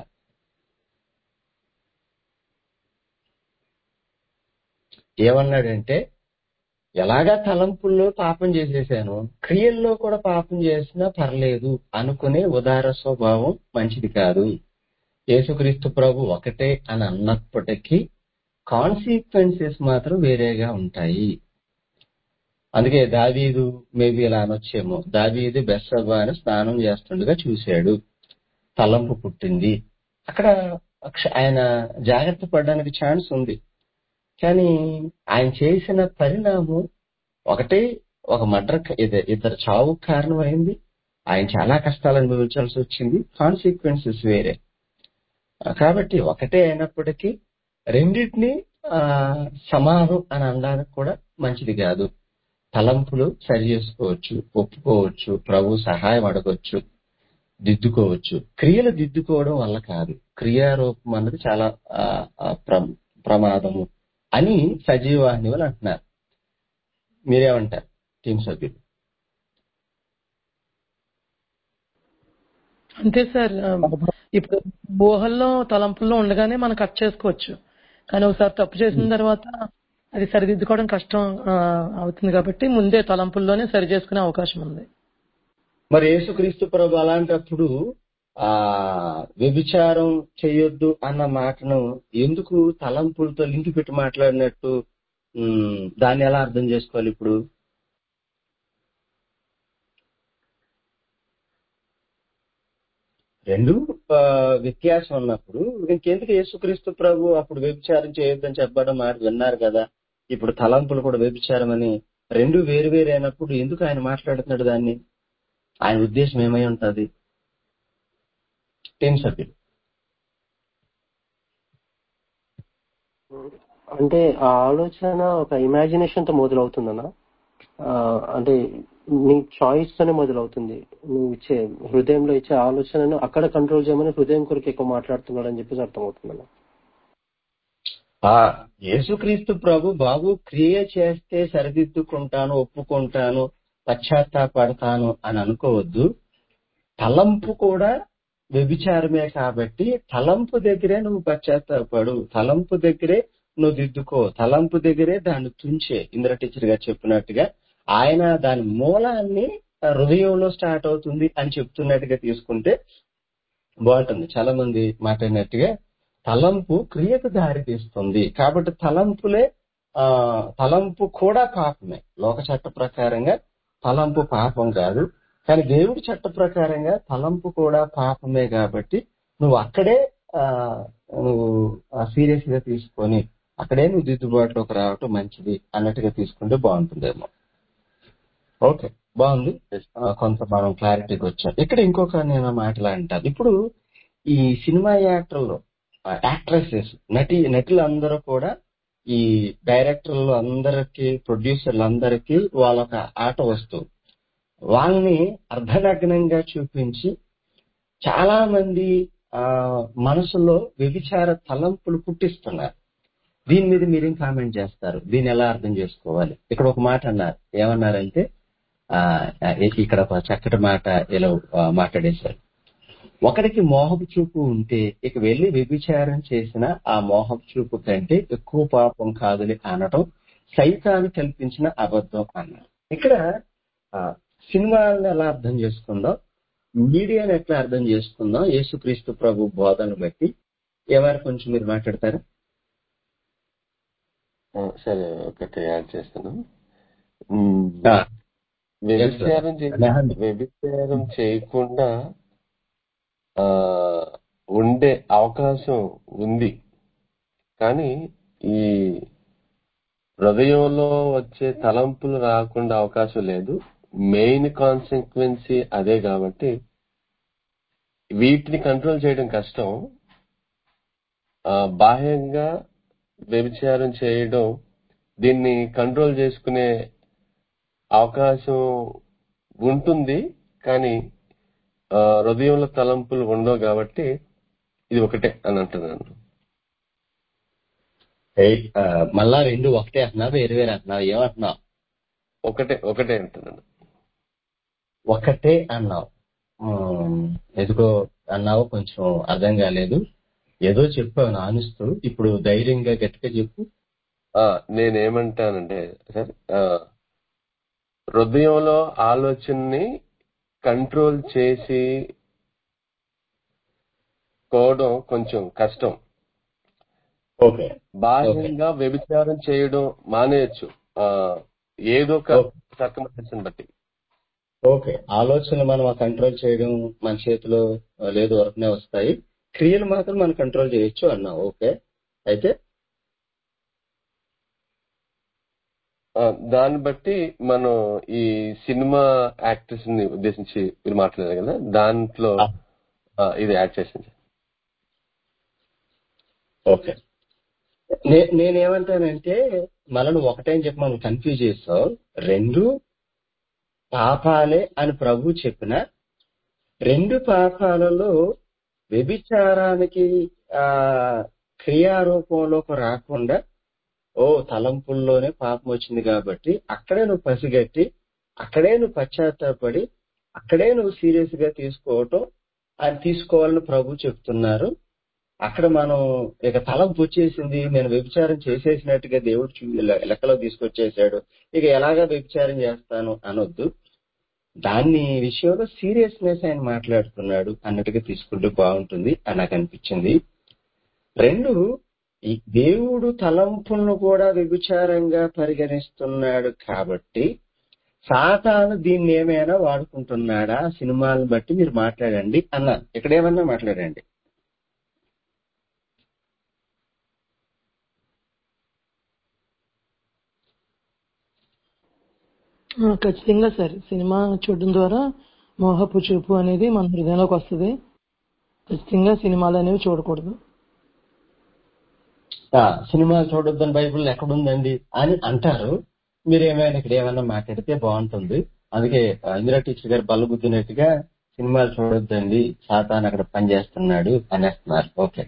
ఏమన్నాడంటే ఎలాగా తలంపుల్లో పాపం చేసేసాను క్రియల్లో కూడా పాపం చేసినా పర్లేదు అనుకునే ఉదార స్వభావం మంచిది కాదు యేసుక్రీస్తు ప్రభు ఒకటే అని అన్నప్పటికీ కాన్సిక్వెన్సెస్ మాత్రం వేరేగా ఉంటాయి అందుకే దావీదు మేబీ ఇలా అనొచ్చేమో దావీదు బెస్సబాని స్నానం చేస్తుండగా చూశాడు తలంపు పుట్టింది అక్కడ అక్ష- ఆయన జాగ్రత్త పడడానికి ఛాన్స్ ఉంది కానీ ఆయన చేసిన పరిణామం ఒకటే ఒక మర్డర్ ఇద్దరు చావు కారణమైంది ఆయన చాలా కష్టాలు అనుభవించాల్సి వచ్చింది కాన్సిక్వెన్సెస్ వేరే ఆ, కాబట్టి ఒకటే అయినప్పటికీ రెండింటిని ఆ, సమానం అని అనడానికి కూడా మంచిది కాదు తలంపులు సరి చేసుకోవచ్చు ఒప్పుకోవచ్చు ప్రభు సహాయం అడగొచ్చు దిద్దుకోవచ్చు క్రియలు దిద్దుకోవడం వల్ల కాదు క్రియారూపం అన్నది చాలా ఆ, ఆ, ప్ర- ప్రమాదము అని సజీవాహిని వాళ్ళు అంటున్నారు మీరేమంటారు టీం సభ్యులు అంతే సార్ ఆ, ఇప్పుడు ఊహల్లో తలంపుల్లో ఉండగానే మనం కట్ చేసుకోవచ్చు కానీ ఒకసారి తప్పు చేసిన తర్వాత అది సరిదిద్దుకోవడం కష్టం ఆ, అవుతుంది కాబట్టి ముందే తలంపుల్లోనే సరి చేసుకునే అవకాశం ఉంది మరి యేసుక్రీస్తు ప్రభు అలాంటప్పుడు ఆ వ్యభిచారం చేయొద్దు అన్న మాటను ఎందుకు తలంపులతో లింక్ పెట్టి మాట్లాడినట్టు ఉమ్, దాన్ని ఎలా అర్థం చేసుకోవాలి ఇప్పుడు రెండు ఆ, వ్యత్యాసం ఉన్నప్పుడు ఇంకెందుకు యేసుక్రీస్తు ప్రభు అప్పుడు వ్యభిచారం చేయొద్దని చెప్పడం మాట విన్నారు కదా ఇప్పుడు తలంపులు కూడా వ్యభిచారం అని రెండు వేరు వేరు అయినప్పుడు ఎందుకు ఆయన మాట్లాడుతున్నాడు దాన్ని ఆయన ఉద్దేశం ఏమై ఉంటది టీం సభ్యులు అంటే ఆ ఆలోచన ఒక ఇమాజినేషన్ తో మొదలవుతుందన్నా ఆ, అంటే నీ చాయిస్ తోనే మొదలవుతుంది నువ్వు ఇచ్చే హృదయంలో ఇచ్చే ఆలోచనను అక్కడ కంట్రోల్ చేయమని హృదయం కొరకు ఎక్కువ మాట్లాడుతున్నాడు అని చెప్పేసి అర్థమవుతుందన్న ఆ యేసుక్రీస్తు ప్రభు బాబు క్రియ చేస్తే సరిదిద్దుకుంటాను ఒప్పుకుంటాను పశ్చాత్తాపడతాను అని అనుకోవద్దు తలంపు కూడా వ్యభిచారమే కాబట్టి తలంపు దగ్గరే నువ్వు పశ్చాత్తాపడు తలంపు దగ్గరే నువ్వు దిద్దుకో తలంపు దగ్గరే దాన్ని తుంచే ఇంద్ర టీచర్ గారు చెప్పినట్టుగా ఆయన దాని మూలాన్ని ఆ హృదయంలో స్టార్ట్ అవుతుంది అని చెప్తున్నట్టుగా తీసుకుంటే బాగుంటుంది చాలా మంది మాట్లాడినట్టుగా తలంపు క్రియకు దారి తీస్తుంది కాబట్టి తలంపులే ఆ తలంపు కూడా పాపమే లోక చట్ట ప్రకారంగా తలంపు పాపం కాదు కానీ దేవుడి చట్ట ప్రకారంగా తలంపు కూడా పాపమే కాబట్టి నువ్వు అక్కడే ఆ నువ్వు సీరియస్ గా తీసుకొని అక్కడే నువ్వు దిద్దుబాటులోకి రావటం మంచిది అన్నట్టుగా తీసుకుంటే బాగుంటుందేమో ఓకే బాగుంది ఆ, కొంత మనం క్లారిటీకి వచ్చాం ఇక్కడ ఇంకొక నేను మాట్లాడంటాను ఇప్పుడు ఈ సినిమా యాక్టర్లు యాక్ట్రెసెస్ నటి నటులందరూ కూడా ఈ డైరెక్టర్లు అందరికి ప్రొడ్యూసర్లు అందరికి వాళ్ళొక ఆట వస్తువు వాళ్ళని అర్ధనగ్నంగా చూపించి చాలా మంది ఆ మనసులో వ్యభిచార తలంపులు పుట్టిస్తున్నారు దీని మీద మీరేం కామెంట్ చేస్తారు దీన్ని ఎలా అర్థం చేసుకోవాలి ఇక్కడ ఒక మాట అన్నారు ఏమన్నారంటే ఆ ఇక్కడ ఒక చక్కటి మాట ఇలా ఆ, మాట్లాడేశారు ఒకరికి మోహపు చూపు ఉంటే ఇక వెళ్లి వ్యభిచారం చేసిన ఆ మోహపు చూపు కంటే ఎక్కువ పాపం కాదులే అనడం సైతాన్ని కల్పించిన అబద్ధం అన్నారు ఇక్కడ ఆ, సినిమాలను ఎలా అర్థం చేసుకుందాం మీడియాను ఎట్లా అర్థం చేసుకుందాం యేసుక్రీస్తు ప్రభు బోధన బట్టి ఎవరు కొంచెం మీరు మాట్లాడతారా ఆ, సరే ఒకటి యాడ్ చేస్తాను ఉమ్, ఆ, yes, sir. వ్యభిచారం చే- మెహందీ. వ్యభిచారం చేయకుండా ఆ ఉండే అవకాశం ఉంది కానీ ఈ హృదయంలో వచ్చే తలంపులు రాకుండా అవకాశం లేదు మెయిన్ కాన్సిక్వెన్సీ అదే కాబట్టి వీటిని కంట్రోల్ చేయడం కష్టం ఆ, బాహ్యంగా వ్యభిచారం చేయడం దీన్ని కంట్రోల్ చేసుకునే అవకాశం ఉంటుంది కానీ ఆ, హృదయంలో తలంపులు ఉండవు కాబట్టి ఇది ఒకటే అని అంటున్నాను ఏయ్, ఆ, మళ్ళా రెండు ఒకటే అంటున్నావు వేరు వేరు అంటున్నావు ఏమంటున్నావు ఒకటే ఒకటే అంటున్నాను ఒకటే అన్నావు ఉమ్, ఎందుకో అన్నావు కొంచెం అర్థం కాలేదు ఏదో చెప్పావు నానుస్తూ ఇప్పుడు ధైర్యంగా గట్టిగా చెప్పు ఆ, నేనేమంటానంటే సార్ ఆ, హృదయంలో ఆలోచనని కంట్రోల్ చేసి కోవడం కొంచెం కష్టం ఓకే బాహ్యంగా వ్యభిచారం చేయడం మానేయచ్చు ఆ, ఏదో ఒక ఓకే. సర్కమస్టెన్స్ బట్టి ఓకే ఆలోచనలు మనం కంట్రోల్ చేయడం మన చేతిలో లేదు వరకునే వస్తాయి క్రియలు మాత్రం మనం కంట్రోల్ చేయొచ్చు అన్నావు ఓకే అయితే ఆ, దాన్ని బట్టి మనం ఈ సినిమా యాక్టర్స్ ని ఉద్దేశించి మీరు మాట్లాడారు కదా దాంట్లో ఆ, ఆ, ఇది యాడ్ చేసింది ఓకే నే- నేనేమంటానంటే మనల్ని ఒకటే అని చెప్పి మనం కన్ఫ్యూజ్ చేస్తాం రెండు పాపాలే అని ప్రభు చెప్పిన రెండు పాపాలలో వ్యభిచారానికి ఆ క్రియారూపంలోకి రాకుండా ఓ తలంపుల్లోనే పాపం వచ్చింది కాబట్టి అక్కడే నువ్వు పసిగట్టి అక్కడే నువ్వు పశ్చాత్తాపడి అక్కడే నువ్వు సీరియస్ గా తీసుకోవటం అది తీసుకోవాలని ప్రభు చెప్తున్నారు అక్కడ మనం ఇక తలంపు వచ్చేసింది నేను వ్యభిచారం చేసేసినట్టుగా దేవుడు చూ- లె- లెక్కలో తీసుకొచ్చేసాడు ఇక ఎలాగా వ్యభిచారం చేస్తాను అనొద్దు దాన్ని విషయంలో సీరియస్నెస్ ఆయన మాట్లాడుతున్నాడు అన్నట్టుగా తీసుకుంటే బాగుంటుంది అని నాకు అనిపించింది రెండు ఈ దేవుడు తలంపులను కూడా వ్యభిచారంగా పరిగణిస్తున్నాడు కాబట్టి సాతాను దీన్ని ఏమైనా వాడుకుంటున్నాడా సినిమాలను బట్టి మీరు మాట్లాడండి అన్నాను ఇక్కడ ఏమన్నా మాట్లాడండి ఆ, ఖచ్చితంగా సార్ సినిమా చూడడం ద్వారా మోహపు చూపు అనేది మన హృదయంలోకి వస్తుంది ఖచ్చితంగా సినిమాలు అనేవి చూడకూడదు ఆ, సినిమాలు చూడొద్దని బైబిల్ ఎక్కడుందండి అని అంటారు మీరు ఏమైనా ఇక్కడ ఏమైనా మాట్లాడితే బాగుంటుంది అందుకే ఆ, ఇందిరా టీచర్ గారు బల్లగుద్దినట్టుగా సినిమాలు చూడొద్దండి సాతాన్ అక్కడ పనిచేస్తున్నాడు అనేస్తున్నారు ఓకే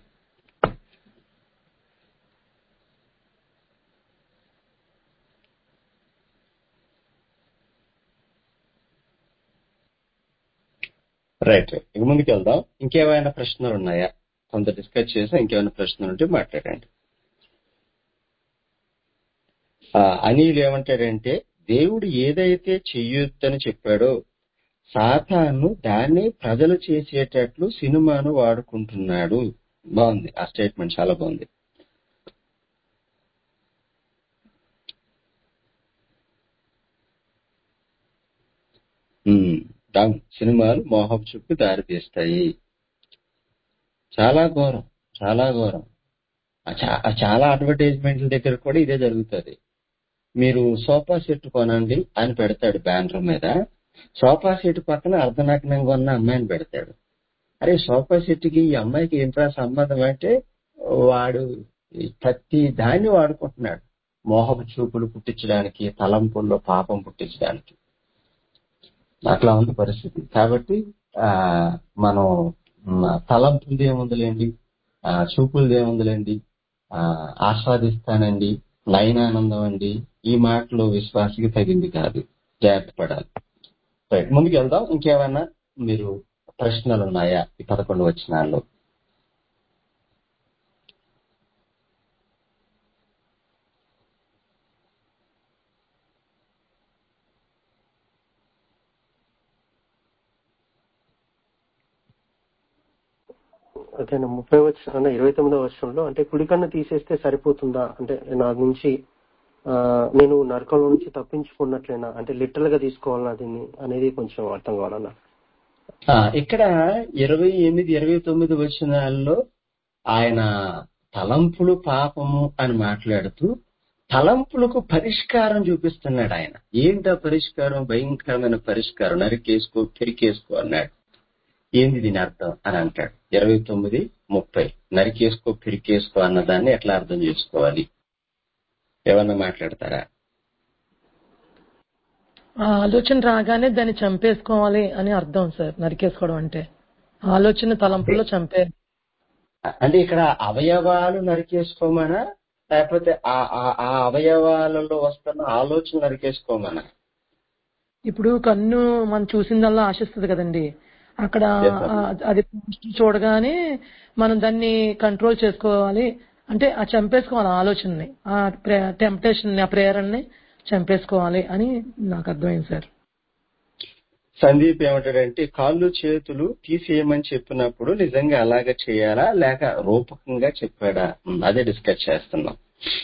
రైట్ రైట్ ఇక ముందుకు వెళ్దాం ఇంకేమైనా ప్రశ్నలు ఉన్నాయా కొంత డిస్కస్ చేసి ఇంకేమైనా ప్రశ్నలు ఉంటే మాట్లాడండి ఆ, అనిల్ ఏమంటాడంటే దేవుడు ఏదైతే చెయ్యొద్దని చెప్పాడో సాతాను దాన్ని ప్రజలు చేసేటట్లు సినిమాను వాడుకుంటున్నాడు బాగుంది ఆ స్టేట్మెంట్ చాలా బాగుంది ఉమ్, అవును. సినిమాలు మోహం చుట్టూ దారి తీస్తాయి చాలా ఘోరం చాలా ఘోరం ఆ చా- ఆ చాలా అడ్వర్టైజ్మెంట్ల దగ్గర కూడా ఇదే జరుగుతుంది మీరు సోఫా సెట్ కొనండి అని పెడతాడు బ్యానర్ మీద సోఫా సెట్ పక్కన అర్ధనగ్నంగా ఉన్న అమ్మాయిని పెడతాడు అరే సోఫా సెట్ కి ఈ అమ్మాయికి ఏంట్రా సంబంధం అంటే వాడు ఈ ప్రతి దాన్ని వాడుకుంటున్నాడు మోహపు చూపులు పుట్టించడానికి తలంపుల్లో పాపం పుట్టించడానికి అట్లా ఉంది పరిస్థితి కాబట్టి ఆ మనం మ, తలంపులది ఏముందిలేండి ఆ చూపులది ఏముందిలేండి ఆ ఆస్వాదిస్తానండి నయనానందం అండి ఈ మాటలు విశ్వాసికి తగింది కాదు జాగ్రత్త పడాలి రైట్ ముందుకు వెళ్దాం ఇంకేమైనా మీరు ప్రశ్నలు ఉన్నాయా ఈ పదకొండు వచ్చినాల్లో ఓకే ముప్పై వచ్చిన అంటే ఇరవై తొమ్మిదో వర్షంలో అంటే కుడికన్ను తీసేస్తే సరిపోతుందా అంటే నా నుంచి ఆ, నేను నరకంలో నుంచి తప్పించుకున్నట్లేనా అంటే లిటరల్ గా తీసుకోవాలన్నా దీన్ని అనేది కొంచెం అర్థం కావాలన్నా ఆ, ఇక్కడ ఇరవై ఎనిమిది ఇరవై తొమ్మిది వచనాల్లో ఆయన తలంపులు పాపము అని మాట్లాడుతూ తలంపులకు పరిష్కారం చూపిస్తున్నాడు ఆయన ఏంటా పరిష్కారం భయంకరమైన పరిష్కారం నరికేసుకో పెరికేసుకో అన్నాడు ఏంది దీని అర్థం అని అంటాడు ఇరవై తొమ్మిది ముప్పై నరికేసుకో పిరికేసుకో అన్న దాన్ని ఎట్లా అర్థం చేసుకోవాలి ఏమన్నా మాట్లాడతారా ఆ ఆలోచన రాగానే దాన్ని చంపేసుకోవాలి అని అర్థం సార్ నరికేసుకోవడం అంటే ఆలోచన తలంపుల్లో చంపే అంటే ఇక్కడ అవయవాలు నరికేసుకోమనా లేకపోతే ఆ ఆ- ఆ అవయవాలలో వస్తున్న ఆలోచన నరికేసుకోమనా ఇప్పుడు కన్ను మనం చూసిందల్లా ఆశిస్తుంది కదండి అక్కడ Yes, sir. ఆ, అది చూడగానే మనం దాన్ని కంట్రోల్ చేసుకోవాలి అంటే ఆ చంపేసుకోవాలి ఆ ఆలోచనని ఆ టెంప్టేషన్ ఆ ప్రేరణని చంపేసుకోవాలి అని నాకు అర్థమైంది సార్ సందీప్ ఏమంటాడంటే కాళ్ళు చేతులు తీసేయమని చెప్పినప్పుడు నిజంగా అలాగే చేయాలా లేక రూపకంగా చెప్పాడా ఉమ్, అదే డిస్కస్ చేస్తున్నాం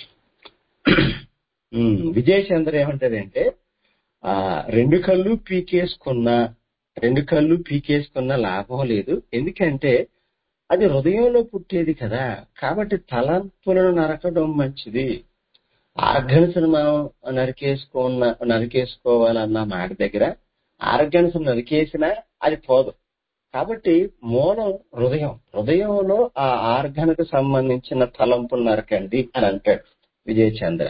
ఉమ్, విజయ్ చంద్ర ఏమంటాడంటే ఆ రెండు కళ్ళు పీకేసుకున్నా రెండు కళ్ళు పీకేసుకున్న లాభం లేదు ఎందుకంటే అది హృదయంలో పుట్టేది కదా కాబట్టి తలంపులను నరకడం మంచిది ఆర్గన్స్ మనం నరికేసుకున్న నరికేసుకోవాలన్న మాట దగ్గర ఆర్గన్స్ నరికేసినా అది పోదు కాబట్టి మూలం హృదయం హృదయంలో ఆ ఆర్గన్ కు సంబంధించిన తలంపులు నరకండి అని అంటాడు విజయ్ చంద్ర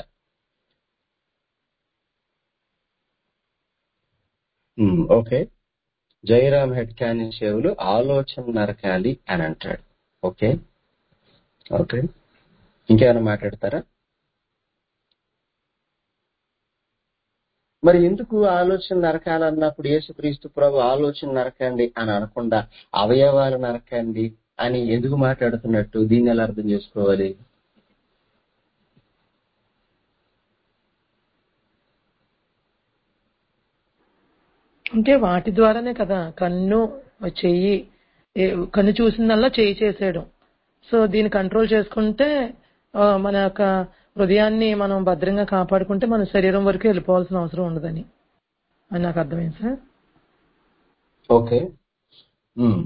ఉమ్, ఓకే జయరామ్ హెడ్ క్యానీ చెవులు ఆలోచన నరకాలి అని అంటాడు ఓకే ఓకే ఇంకేమైనా మాట్లాడతారా మరి ఎందుకు ఆలోచన నరకాలన్నప్పుడు యేసుక్రీస్తు ప్రభు ఆలోచన నరకండి అని అనకుండా అవయవాలు నరకండి అని ఎందుకు మాట్లాడుతున్నట్టు దీన్ని ఎలా అర్థం చేసుకోవాలి అంటే వాటి ద్వారానే కదా కన్ను చెయ్యి ఏ- కన్ను చూసిందల్లా చెయ్యి చేసేయడం సో దీన్ని కంట్రోల్ చేసుకుంటే ఆ, మన యొక్క హృదయాన్ని మనం భద్రంగా కాపాడుకుంటే మన శరీరం వరకు వెళ్ళిపోవాల్సిన అవసరం ఉండదని అని నాకు అర్థమైంది సార్ ఓకే ఉమ్.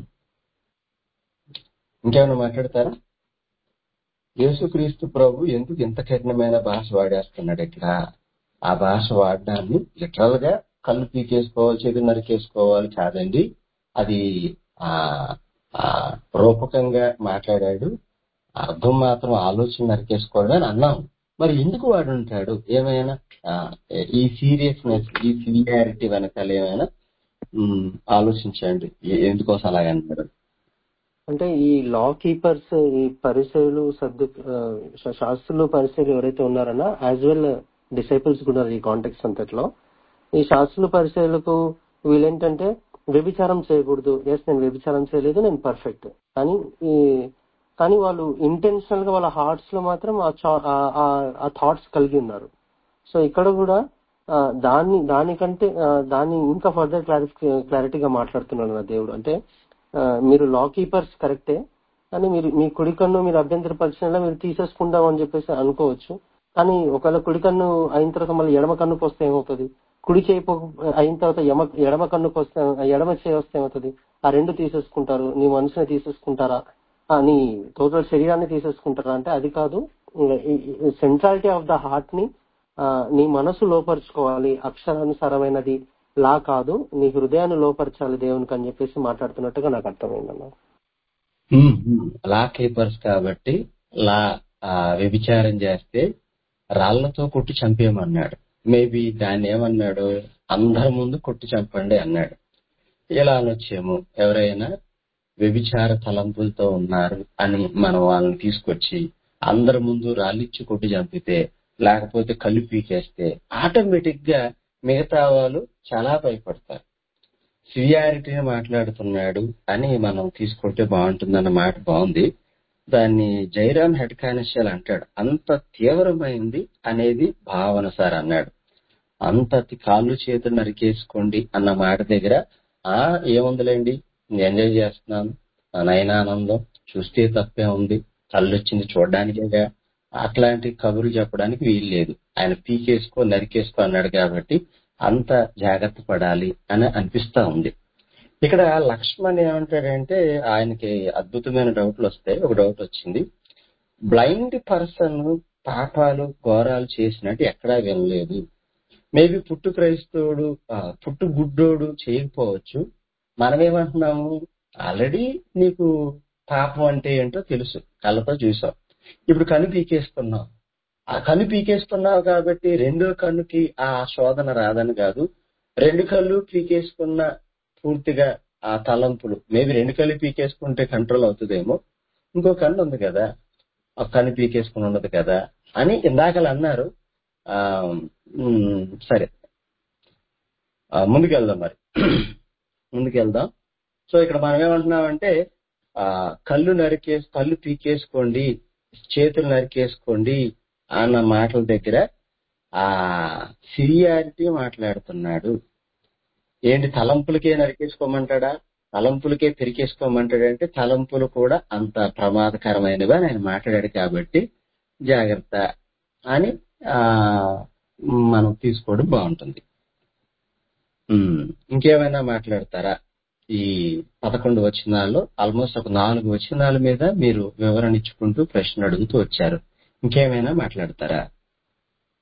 ఇంకేమైనా మాట్లాడతారా యేసుక్రీస్తు ప్రభు ఎందుకు ఇంత కఠినమైన భాష వాడేస్తున్నాడు ఇక్కడ ఆ భాష వాడడాన్ని లిటరల్ గా కళ్ళు పీకేసుకోవాలి చేతులు నరికేసుకోవాలి కాదండి అది ఆ ఆ రూపకంగా మాట్లాడాడు అర్థం మాత్రం ఆలోచన నరికేసుకోవడం అని అన్నాం మరి ఎందుకు వాడు ఉంటాడు ఏమైనా ఆ, ఈ సీరియస్నెస్ ఈ సివియారిటీ వెనకాల ఏమైనా ఉమ్, ఆలోచించండి ఎ- ఎందుకోసం అలాగ అన్నాడు అంటే ఈ లా కీపర్స్ ఈ పరిచయులు సర్దు ఆ, శా- శాస్త్రులు పరిచయులు ఎవరైతే ఉన్నారన్నా యాజ్ వెల్ డిసైపుల్స్ కూడా ఉన్నారు ఈ కాంటెక్స్ అంతట్లో ఈ శాస్త్రులు పరిచయులకు వీళ్ళేంటంటే వ్యభిచారం చేయకూడదు ఎస్ నేను వ్యభిచారం చేయలేదు నేను పర్ఫెక్ట్ కానీ ఈ కానీ వాళ్ళు ఇంటెన్షనల్ గా వాళ్ళ హార్ట్స్ లో మాత్రం ఆ చా- ఆ- ఆ- ఆ థాట్స్ కలిగి ఉన్నారు సో ఇక్కడ కూడా ఆ, దాన్ని దానికంటే ఆ, దాన్ని ఇంకా ఫర్దర్ క్లారిఫి క్లారిటీగా మాట్లాడుతున్నాడు నా దేవుడు అంటే ఆ, మీరు లా కీపర్స్ కరెక్టే కానీ మీరు మీ కుడి కన్ను మీరు అభ్యంతరపరిచినలా మీరు తీసేసుకుందాం అని చెప్పేసి అనుకోవచ్చు కానీ ఒకవేళ కుడి కన్ను అయిన తర్వాత మళ్ళీ ఎడమ కన్నుకు వస్తే ఏమవుతుంది కుడి చేయి పో- అయిన తర్వాత ఎమ ఎడమ కన్నుకు వస్తే ఎడమ చేయి వస్తే ఏమవుతుంది ఆ రెండు తీసేసుకుంటారు నీ మనసుని తీసేసుకుంటారా ఆ, నీ టోటల్ శరీరాన్ని తీసేసుకుంటారా అంటే అది కాదు సెంట్రాలిటీ ఆఫ్ ద హార్ట్ ని ఆ, నీ మనసు లోపరుచుకోవాలి అక్షరానుసారమైనది లా కాదు నీ హృదయాన్ని లోపరచాలి దేవునికి అని చెప్పేసి మాట్లాడుతున్నట్టుగా నాకు అర్థమైందన్న లా కీపర్స్ కాబట్టి లా ఆ, వ్యభిచారం చేస్తే రాళ్లతో కొట్టి చంపేయమన్నాడు మేబీ దాన్ని ఏమన్నాడు అందరి ముందు కొట్టి చంపండి అన్నాడు ఇలా అనొచ్చేమో ఎవరైనా వ్యభిచార తలంపులతో ఉన్నారు అని మనం వాళ్ళని తీసుకొచ్చి అందరి ముందు రాళ్ళిచ్చి కొట్టి చంపితే లేకపోతే కళ్ళు పీకేస్తే ఆటోమేటిక్ గా మిగతా వాళ్ళు చాలా భయపడతారు సివియారిటీని మాట్లాడుతున్నాడు అని మనం తీసుకుంటే బాగుంటుందన్న మాట బాగుంది దాన్ని జైరామ్ హెడ్ కానిస్టల్ అంటాడు అంత తీవ్రమైంది అనేది భావన సార్ అన్నాడు అంత తి- కాళ్ళు చేతులు నరికేసుకోండి అన్న మాట దగ్గర ఆ ఏముందిలేండి నేను ఎంజాయ్ చేస్తున్నాను నా నయనానందం చూస్తే తప్పే ఉంది కళ్ళు వచ్చింది చూడడానికేగా అట్లాంటి కబుర్లు చెప్పడానికి వీలు లేదు ఆయన పీకేసుకో నరికేసుకో అన్నాడు కాబట్టి అంత జాగ్రత్త పడాలి అని అనిపిస్తా ఉంది ఇక్కడ లక్ష్మణ్ ఏమంటాడంటే ఆయనకి అద్భుతమైన డౌట్లు వస్తాయి ఒక డౌట్ వచ్చింది బ్లైండ్ పర్సన్ పాపాలు ఘోరాలు చేసినట్టు ఎక్కడా వినలేదు మేబీ పుట్టు క్రైస్తవుడు ఆ, పుట్టు గుడ్డోడు చేయకపోవచ్చు మనమేమంటున్నాము ఆల్రెడీ నీకు పాపం అంటే ఏంటో తెలుసు కళ్ళతో చూసావు ఇప్పుడు కన్ను పీకేసుకున్నావు ఆ కన్ను పీకేసుకున్నావు కాబట్టి రెండో కన్నుకి ఆ శోధన రాదని కాదు రెండు కళ్ళు పీకేసుకున్న పూర్తిగా ఆ తలంపులు మేబీ రెండు కళ్ళు పీకేసుకుంటే కంట్రోల్ అవుతుందేమో ఇంకో కన్ను ఉంది కదా ఆ కన్ను పీకేసుకుని ఉన్నది కదా అని ఇందాకలు అన్నారు ఆ ఉమ్, సరే ఆ, ముందుకెళ్దాం మరి ముందుకెళ్దాం సో ఇక్కడ మనం ఏమంటున్నామంటే ఆ కళ్ళు నరికేసి కళ్ళు పీకేసుకోండి చేతులు నరికేసుకోండి అన్న మాటల దగ్గర ఆ సివియారిటీ మాట్లాడుతున్నాడు ఏంటి తలంపులకే నరికేసుకోమంటాడా తలంపులకే పెరికేసుకోమంటాడంటే తలంపులు కూడా అంత ప్రమాదకరమైనవి అని ఆయన మాట్లాడాడు కాబట్టి జాగ్రత్త అని ఆ మనం తీసుకోవడం బాగుంటుంది ఉమ్, ఇంకేమైనా మాట్లాడతారా ఈ పదకొండు వచనాల్లో ఆల్మోస్ట్ ఒక నాలుగు వచనాల మీద మీరు వివరణ ఇచ్చుకుంటూ ప్రశ్న అడుగుతూ వచ్చారు ఇంకేమైనా మాట్లాడతారా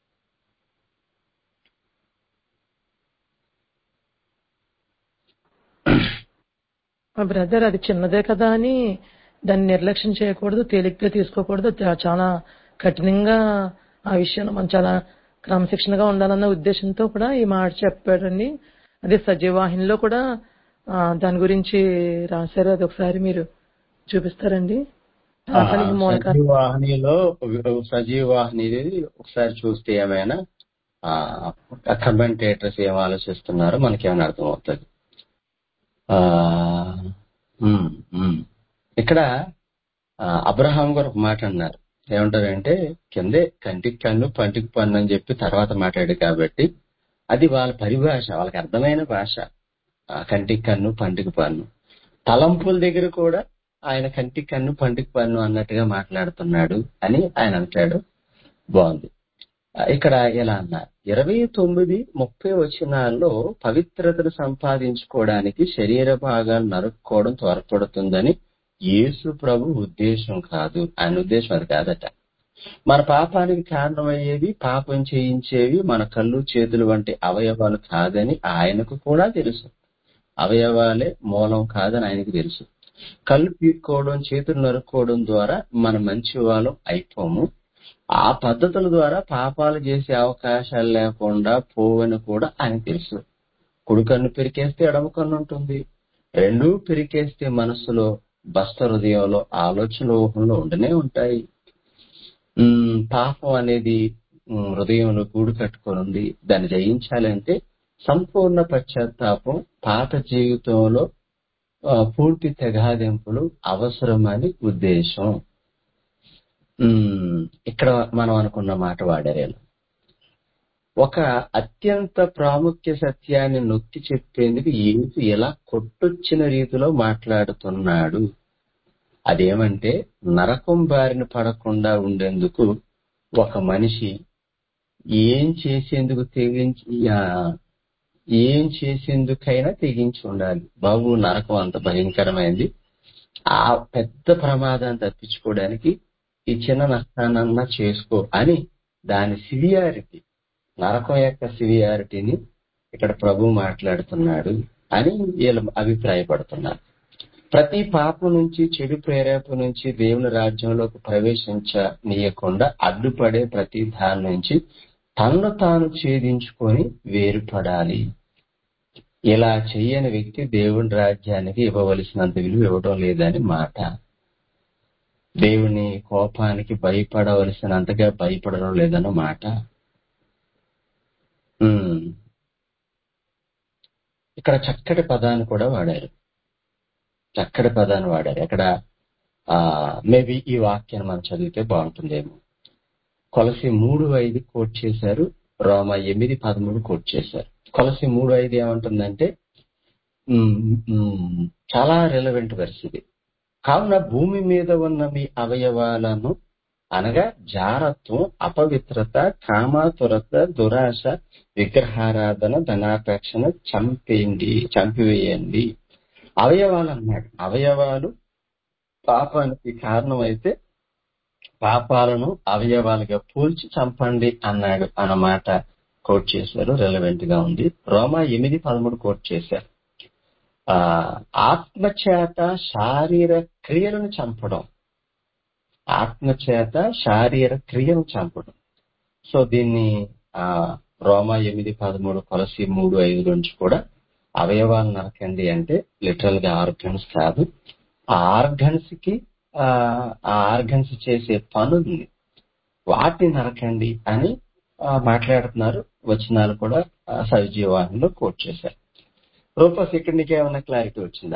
మా బ్రదర్ అది చిన్నదే కదా అని దాన్ని నిర్లక్ష్యం చేయకూడదు తేలిగ్గా తీసుకోకూడదు చా- చాలా కఠినంగా ఆ విషయంలో మనం చాలా క్రమశిక్షణగా ఉండాలన్న ఉద్దేశంతో కూడా ఈ మాట చెప్పాడండి అదే సజీవాహినిలో కూడా ఆ, దాని గురించి రాశారు అది ఒకసారి మీరు చూపిస్తారండి ఆ, తాత్కాలిక మూలక సజీవాహినిలో సజీవాహిని ఒకసారి చూస్తే ఏమైనా కమెంటేటర్స్ ఏం ఆలోచిస్తున్నారో మనకేమైనా అర్థమవుతుంది ఆ, ఉమ్, ఉమ్. ఇక్కడ ఆ, అబ్రహాం గారు ఒక మాట అన్నారు ఏమంటారంటే కిందే కంటికి కన్ను పంటికి పన్ను అని చెప్పి తర్వాత మాట్లాడు కాబట్టి అది వాళ్ళ పరిభాష వాళ్ళకి అర్థమైన భాష ఆ, కంటికి కన్ను పంటికి పన్ను తలంపుల దగ్గర కూడా ఆయన కంటికి కన్ను పంటికి పన్ను అన్నట్టుగా మాట్లాడుతున్నాడు అని ఆయన అంటాడు బాగుంది ఆ, ఇక్కడ ఇలా అన్నారు ఇరవై తొమ్మిది ముప్పై వచనాల్లో పవిత్రతను సంపాదించుకోవడానికి శరీర భాగాలు నరుక్కోవడం త్వరపడుతుందని యేసు ప్రభు ఉద్దేశం కాదు ఆయన ఉద్దేశం అది కాదట మన పాపానికి కారణమయ్యేవి పాపం చేయించేవి మన కళ్ళు చేతులు వంటి అవయవాలు కాదని ఆయనకు కూడా తెలుసు అవయవాలే మూలం కాదని ఆయనకు తెలుసు కళ్ళు పీక్కోవడం చేతులు నరుక్కోవడం ద్వారా మన మంచి వాళ్ళం అయిపోము ఆ పద్ధతుల ద్వారా పాపాలు చేసే అవకాశాలు లేకుండా పోవని కూడా ఆయన తెలుసు కుడి కన్ను పెరికేస్తే ఎడమ కన్ను ఉంటుంది రెండూ పెరికేస్తే మనసులో బస్త హృదయంలో ఆలోచన ఊహంలో ఉండనే ఉంటాయి ఉమ్, పాపం అనేది ఉమ్, హృదయంలో గూడు కట్టుకొని ఉంది దాన్ని జయించాలంటే సంపూర్ణ పశ్చాత్తాపం పాత జీవితంలో ఆ, పూర్తి తెగాదింపులు అవసరమని ఉద్దేశం ఉమ్, ఇక్కడ మనం అనుకున్న మాట వాడారేను ఒక అత్యంత ప్రాముఖ్య సత్యాన్ని నొక్కి చెప్పేందుకు యేసు ఎలా కొట్టొచ్చిన రీతిలో మాట్లాడుతున్నాడు అదేమంటే నరకం బారిన పడకుండా ఉండేందుకు ఒక మనిషి ఏం చేసేందుకు తెగించి ఆ, ఏం చేసేందుకైనా తెగించి ఉండాలి బాబు నరకం అంత భయంకరమైంది ఆ పెద్ద ప్రమాదాన్ని తప్పించుకోవడానికి ఈ చిన్న నష్టాన్నన్నా చేసుకో అని దాని సివియారిటీ నరకం యొక్క సివియారిటీని ఇక్కడ ప్రభు మాట్లాడుతున్నాడు అని వీళ్ళు అభిప్రాయపడుతున్నారు ప్రతి పాపం నుంచి చెడు ప్రేరేపణ నుంచి దేవుని రాజ్యంలోకి ప్రవేశించనీయకుండా అడ్డుపడే ప్రతి దాని నుంచి తనను తాను ఛేదించుకొని వేరుపడాలి ఇలా చెయ్యని వ్యక్తి దేవుని రాజ్యానికి ఇవ్వవలసినంత విలువ ఇవ్వడం లేదని మాట దేవుని కోపానికి భయపడవలసినంతగా భయపడడం లేదన్న మాట ఉమ్. ఇక్కడ చక్కటి పదాన్ని కూడా వాడారు చక్కటి పదాన్ని వాడారు ఎక్కడ ఆ మేబీ ఈ వాక్యాన్ని మనం చదివితే బాగుంటుందేమో కొలసి మూడు ఐదు కోట్ చేశారు రోమ ఎనిమిది పదమూడు కోట్ చేశారు కొలసి మూడు ఐదు ఏమంటుందంటే ఉమ్, ఉమ్, చాలా రిలవెంట్ పరిస్థితి కావున భూమి మీద ఉన్న మీ అవయవాలను అనగా జారత్వం అపవిత్రత కామాతురత దురాశ విగ్రహారాధన ధనాపేక్షను చంపేయండి చంపివేయండి అవయవాలు అన్నాడు అవయవాలు పాపానికి కారణమైతే పాపాలను అవయవాలుగా పోల్చి చంపండి అన్నాడు అన్నమాట కోట్ చేశారు రెలవెంట్ గా ఉంది రోమా ఎనిమిది పదమూడు కోట్ చేశారు ఆ ఆత్మచేత శారీర క్రియలను చంపడం ఆత్మచేత శారీర క్రియను చంపడం సో దీన్ని ఆ రోమా ఎనిమిది పదమూడు కొలసి మూడు ఐదు నుంచి కూడా అవయవాలు నరకండి అంటే లిటరల్ గా ఆర్గన్స్ కాదు ఆ ఆర్గన్స్ కి ఆ ఆర్గన్స్ చేసే పనుల్ని వాటిని నరకండి అని ఆ, మాట్లాడుతున్నారు వచనాలు కూడా ఆ, సజీవాహినిలో కోట్ చేశారు రూపస్ ఇక్కడ నీకు ఏమైనా క్లారిటీ వచ్చిందా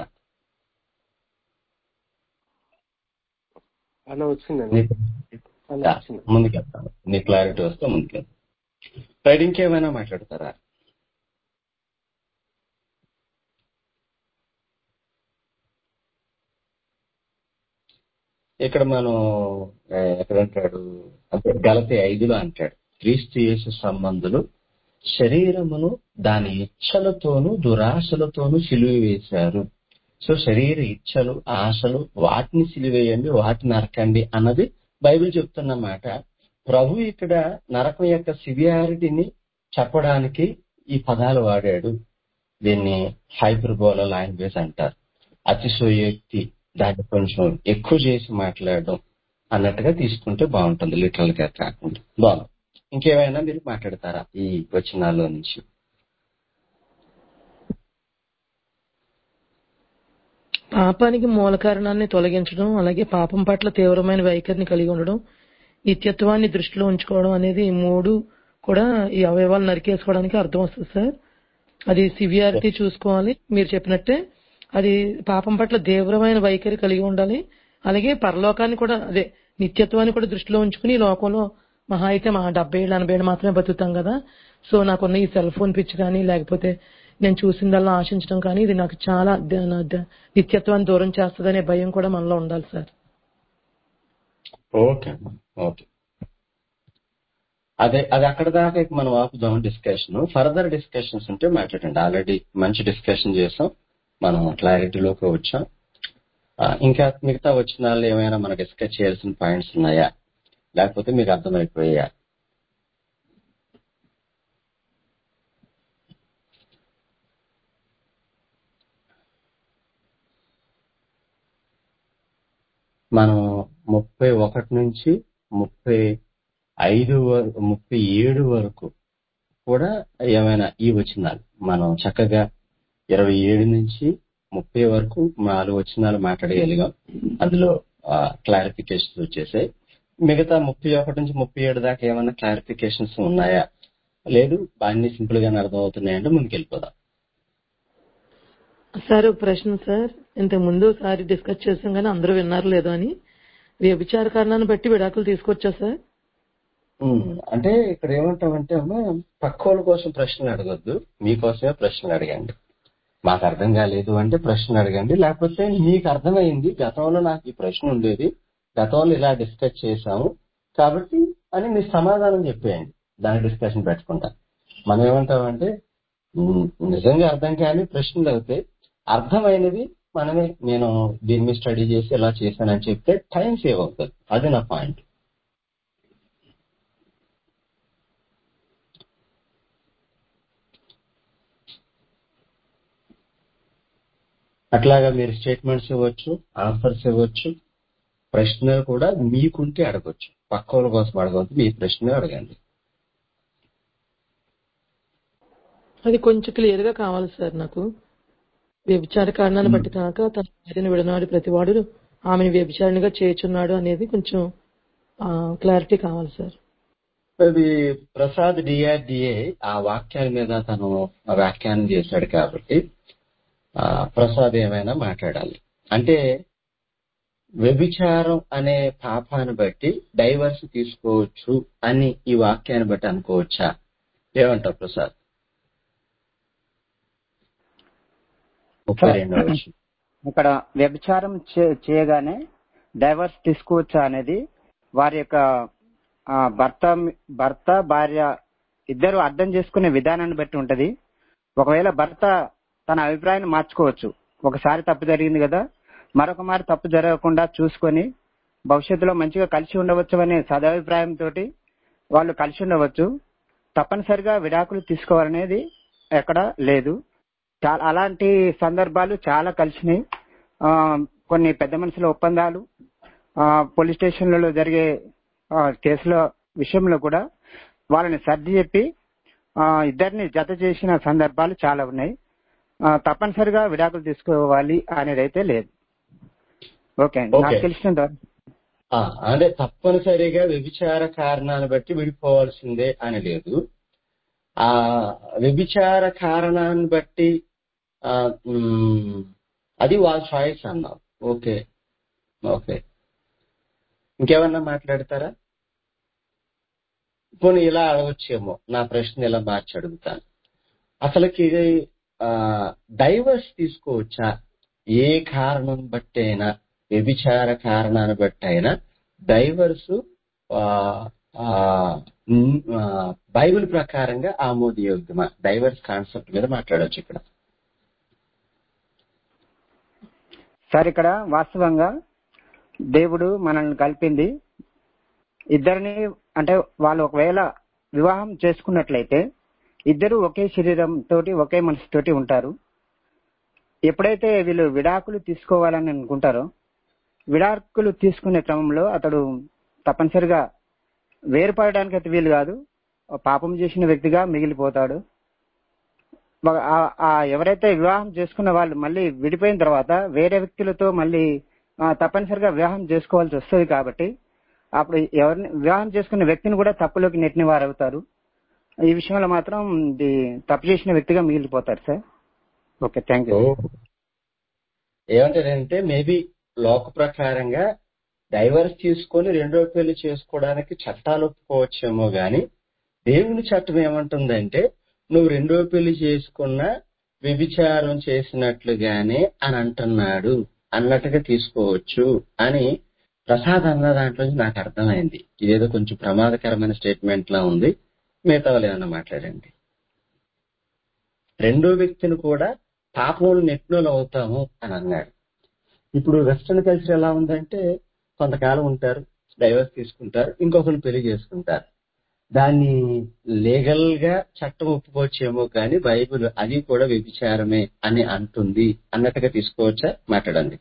అలా వచ్చిందండి నీకు అలా వచ్చింది ముందుకెళ్తాను నీ క్లారిటీ వస్తే ముందుకెళ్తాను రైట్ ఇంకేమైనా మాట్లాడతారా ఇక్కడ మనం ఆ, ఎక్కడ అంటాడు అంటే గలతి ఐదులో అంటాడు క్రీస్తు యేసు సంబంధులు శరీరమును దాని ఇచ్చలతోనూ దురాశలతోనూ సిలువ వేశారు సో శరీర ఇచ్చలు ఆశలు వాటిని సిలివేయండి వాటిని నరకండి అన్నది బైబిల్ చెప్తున్న మాట ప్రభు ఇక్కడ నరకం యొక్క సివియారిటీని చెప్పడానికి ఈ పదాలు వాడాడు దీన్ని హైపర్బోల లాంగ్వేజ్ అంటారు అతిశయోక్తి దాన్ని కొంచెం ఎక్కువ చేసి మాట్లాడడం అన్నట్టుగా తీసుకుంటే బాగుంటుంది లిటరల్ గా కాకుండా బాగుంది ఇంకేమైనా మీరు మాట్లాడతారా ఈ వచనాల్లో నుంచి పాపానికి మూల కారణాన్ని తొలగించడం అలాగే పాపం పట్ల తీవ్రమైన వైఖరిని కలిగి ఉండడం నిత్యత్వాన్ని దృష్టిలో ఉంచుకోవడం అనేది ఈ మూడు కూడా ఈ అవయవాలు నరికేసుకోవడానికి అర్థం వస్తుంది సార్ అది సివియారిటీ చూసుకోవాలి మీరు చెప్పినట్టే అది పాపం పట్ల తీవ్రమైన వైఖరి కలిగి ఉండాలి అలాగే పరలోకాన్ని కూడా అదే నిత్యత్వాన్ని కూడా దృష్టిలో ఉంచుకుని ఈ లోకంలో మహా అయితే మా డెబ్బై ఏళ్ళు ఎనభై ఏళ్ళు మాత్రమే బతుకుతాం కదా సో నాకున్న ఈ సెల్ ఫోన్ పిచ్చి కానీ లేకపోతే నేను చూసిందల్లా ఆశించడం కానీ ఇది నాకు చాలా ద- నా ద- నిత్యత్వాన్ని దూరం చేస్తుందనే భయం కూడా మనలో ఉండాలి సార్ ఓకే అమ్మా ఓకే అదే అది అక్కడ దాకా ఇక మనం ఆపుదాం డిస్కషన్ ఫర్దర్ డిస్కషన్స్ ఉంటే మాట్లాడండి ఆల్రెడీ మంచి డిస్కషన్ చేసాం మనం క్లారిటీలోకి వచ్చాం ఆ, ఇంకా మిగతా వచ్చిన వాళ్ళు ఏమైనా మనం డిస్కస్ చేయాల్సిన పాయింట్స్ ఉన్నాయా లేకపోతే మీకు అర్థమైపోయా మనం ముప్పై ఒకటి నుంచి ముప్పై ఐదు వరకు ముప్పై ఏడు వరకు కూడా ఏమైనా ఈ వచనాలు మనం చక్కగా ఇరవై ఏడు నుంచి ముప్పై వరకు నాలుగు వచనాలు మాట్లాడగలిగాం అందులో క్లారిఫికేషన్స్ వచ్చేసాయి మిగతా ముప్పై ఒకటి నుంచి ముప్పై ఏడు దాకా ఏమైనా క్లారిఫికేషన్స్ ఉన్నాయా లేదు అన్ని సింపుల్ గానే అర్థమవుతున్నాయంటే ముందుకెళ్ళిపోదాం సార్ ఒక ప్రశ్న సార్ ఇంతకు ముందు ఒకసారి డిస్కస్ చేసాం కానీ అందరూ విన్నారు లేదో అని వ్యభిచార కారణాన్ని బట్టి విడాకులు తీసుకొచ్చా సార్ ఉమ్, అంటే ఇక్కడ ఏమంటామంటే అమ్మా పక్క వాళ్ళ కోసం ప్రశ్నలు అడగొద్దు మీకోసమే ప్రశ్నలు అడగండి మాకు అర్థం కాలేదు అంటే ప్రశ్నలు అడగండి లేకపోతే మీకు అర్థమైంది గతంలో నాకు ఈ ప్రశ్న ఉండేది గతంలో ఇలా డిస్కస్ చేశాము కాబట్టి అని మీ సమాధానం చెప్పేయండి దాని డిస్కషన్ పెట్టకుండా మనం ఏమంటామంటే ఉమ్, నిజంగా అర్థం కాని ప్రశ్నలు అవుతాయి అర్థమైనవి మనమే నేను దీని మీద స్టడీ చేసి ఇలా చేశానని చెప్తే టైం సేవ్ అవుతుంది అది నా పాయింట్ అట్లాగా మీరు స్టేట్మెంట్స్ ఇవ్వచ్చు ఆన్సర్స్ ఇవ్వచ్చు ప్రశ్నలు కూడా మీకుంటే అడగొచ్చు పక్క వాళ్ళ కోసం అడగవద్దు మీ ప్రశ్న అడగండి అది కొంచెం క్లియర్ గా కావాలి సార్ నాకు వ్యభిచార కారణాన్ని బట్టి కాక తన భార్యను విడనాడు ప్రతివాడు ఆమెను వ్యభిచారిణిగా చేయుచున్నాడు అనేది కొంచెం క్లారిటీ కావాలి సార్ అది ప్రసాద్ డిఆర్డిఏ ఆ వాక్యాల మీద తను వ్యాఖ్యానం చేశాడు కాబట్టి ఆ, ప్రసాద్ ఏమైనా మాట్లాడాలి అంటే వ్యభిచారం అనే పాపాన్ని బట్టి డైవర్స్ తీసుకోవచ్చు అని ఈ వాక్యాన్ని బట్టి అనుకోవచ్చా ఏమంటావు ప్రసాద్ ముప్పై రెండవ విషయం ఇక్కడ వ్యభిచారం చే- చేయగానే డైవర్స్ తీసుకోవచ్చా అనేది వారి యొక్క ఆ, భర్త భర్త భార్య ఇద్దరు అర్థం చేసుకునే విధానాన్ని బట్టి ఉంటది ఒకవేళ భర్త తన అభిప్రాయాన్ని మార్చుకోవచ్చు ఒకసారి తప్పు జరిగింది కదా మరొక మారి తప్పు జరగకుండా చూసుకొని భవిష్యత్తులో మంచిగా కలిసి ఉండవచ్చు అనే సదాభిప్రాయంతో వాళ్ళు కలిసి ఉండవచ్చు తప్పనిసరిగా విడాకులు తీసుకోవాలనేది ఎక్కడ లేదు చాలా అలాంటి సందర్భాలు చాలా కలిసినాయి ఆ, కొన్ని పెద్ద మనుషుల ఒప్పందాలు ఆ, పోలీస్ స్టేషన్లలో జరిగే ఆ, కేసుల విషయంలో కూడా వాళ్ళని సర్ది చెప్పి ఆ, ఇద్దరిని జత చేసిన సందర్భాలు చాలా ఉన్నాయి ఆ, తప్పనిసరిగా విడాకులు తీసుకోవాలి అనేది అయితే లేదు ఓకే అండి నాకు ఓకే. తెలిసినంత ఆ, అంటే తప్పనిసరిగా వ్యభిచార కారణాన్ని బట్టి విడిపోవాల్సిందే అని లేదు ఆ వ్యభిచార కారణాన్ని బట్టి ఆ, మ్, అది వాళ్ళ చాయిస్ అన్నావు ఓకే ఓకే ఇంకేమన్నా మాట్లాడతారా పోనీ ఇలా అడగచ్చేమో నా ప్రశ్న ఇలా మార్చి అడుగుతాను అసలుకి ఇది డైవర్స్ తీసుకోవచ్చా ఏ కారణం బట్టి అయినా వ్యభిచార కారణాన్ని బట్టి అయినా డైవర్స్ బైబిల్ ప్రకారంగా ఆమోదయోగ్యమా డైవర్స్ కాన్సెప్ట్ మీద మాట్లాడొచ్చు ఇక్కడ సార్ ఇక్కడ వాస్తవంగా దేవుడు మనల్ని కలిపింది ఇద్దరిని అంటే వాళ్ళు ఒకవేళ వివాహం చేసుకున్నట్లయితే ఇద్దరు ఒకే శరీరం తోటి ఒకే మనసు తోటి ఉంటారు ఎప్పుడైతే వీళ్ళు విడాకులు తీసుకోవాలని అనుకుంటారో విడాకులు తీసుకునే క్రమంలో అతడు తప్పనిసరిగా వేరుపడడానికి అయితే వీలు కాదు పాపం చేసిన వ్యక్తిగా మిగిలిపోతాడు వా- ఆ- ఆ ఎవరైతే వివాహం చేసుకున్న వాళ్ళు మళ్ళీ విడిపోయిన తర్వాత వేరే వ్యక్తులతో మళ్ళీ ఆ, తప్పనిసరిగా వివాహం చేసుకోవాల్సి వస్తుంది కాబట్టి అప్పుడు ఎవరిని వివాహం చేసుకున్న వ్యక్తిని కూడా తప్పులోకి నెట్టిన వారు అవుతారు ఈ విషయంలో మాత్రం ఇది తప్పు చేసిన వ్యక్తిగా మిగిలిపోతారు సార్ ఓకే థ్యాంక్ యూ ఏమంటారంటే మేబీ లోక ప్రకారంగా డైవర్స్ తీసుకొని రెండో పెళ్లి చేసుకోవడానికి చట్టాలు ఒప్పుకోవచ్చేమో గాని దేవుని చట్టం ఏమంటుందంటే నువ్వు రెండో పెళ్లి చేసుకున్నా వ్యభిచారం చేసినట్లుగానే అని అంటున్నాడు అన్నట్టుగా తీసుకోవచ్చు అని ప్రసాద్ అన్న దాంట్లో నుంచి నాకు అర్థమైంది ఇదేదో కొంచెం ప్రమాదకరమైన స్టేట్మెంట్ లా ఉంది మిగతా వాళ్ళు ఏమన్నా మాట్లాడండి రెండో వ్యక్తిని కూడా పాపములు నెట్టినోళ్ళు అవుతాము అని అన్నాడు ఇప్పుడు వెస్ట్రన్ కల్చర్ ఎలా ఉందంటే కొంతకాలం ఉంటారు డైవర్స్ తీసుకుంటారు ఇంకొకరు పెళ్లి చేసుకుంటారు దాన్ని లీగల్ గా చట్టం ఒప్పుకోవచ్చేమో కానీ బైబిల్ అది కూడా వ్యభిచారమే అని అంటుంది అన్నట్టుగా తీసుకోవచ్చా మాట్లాడండి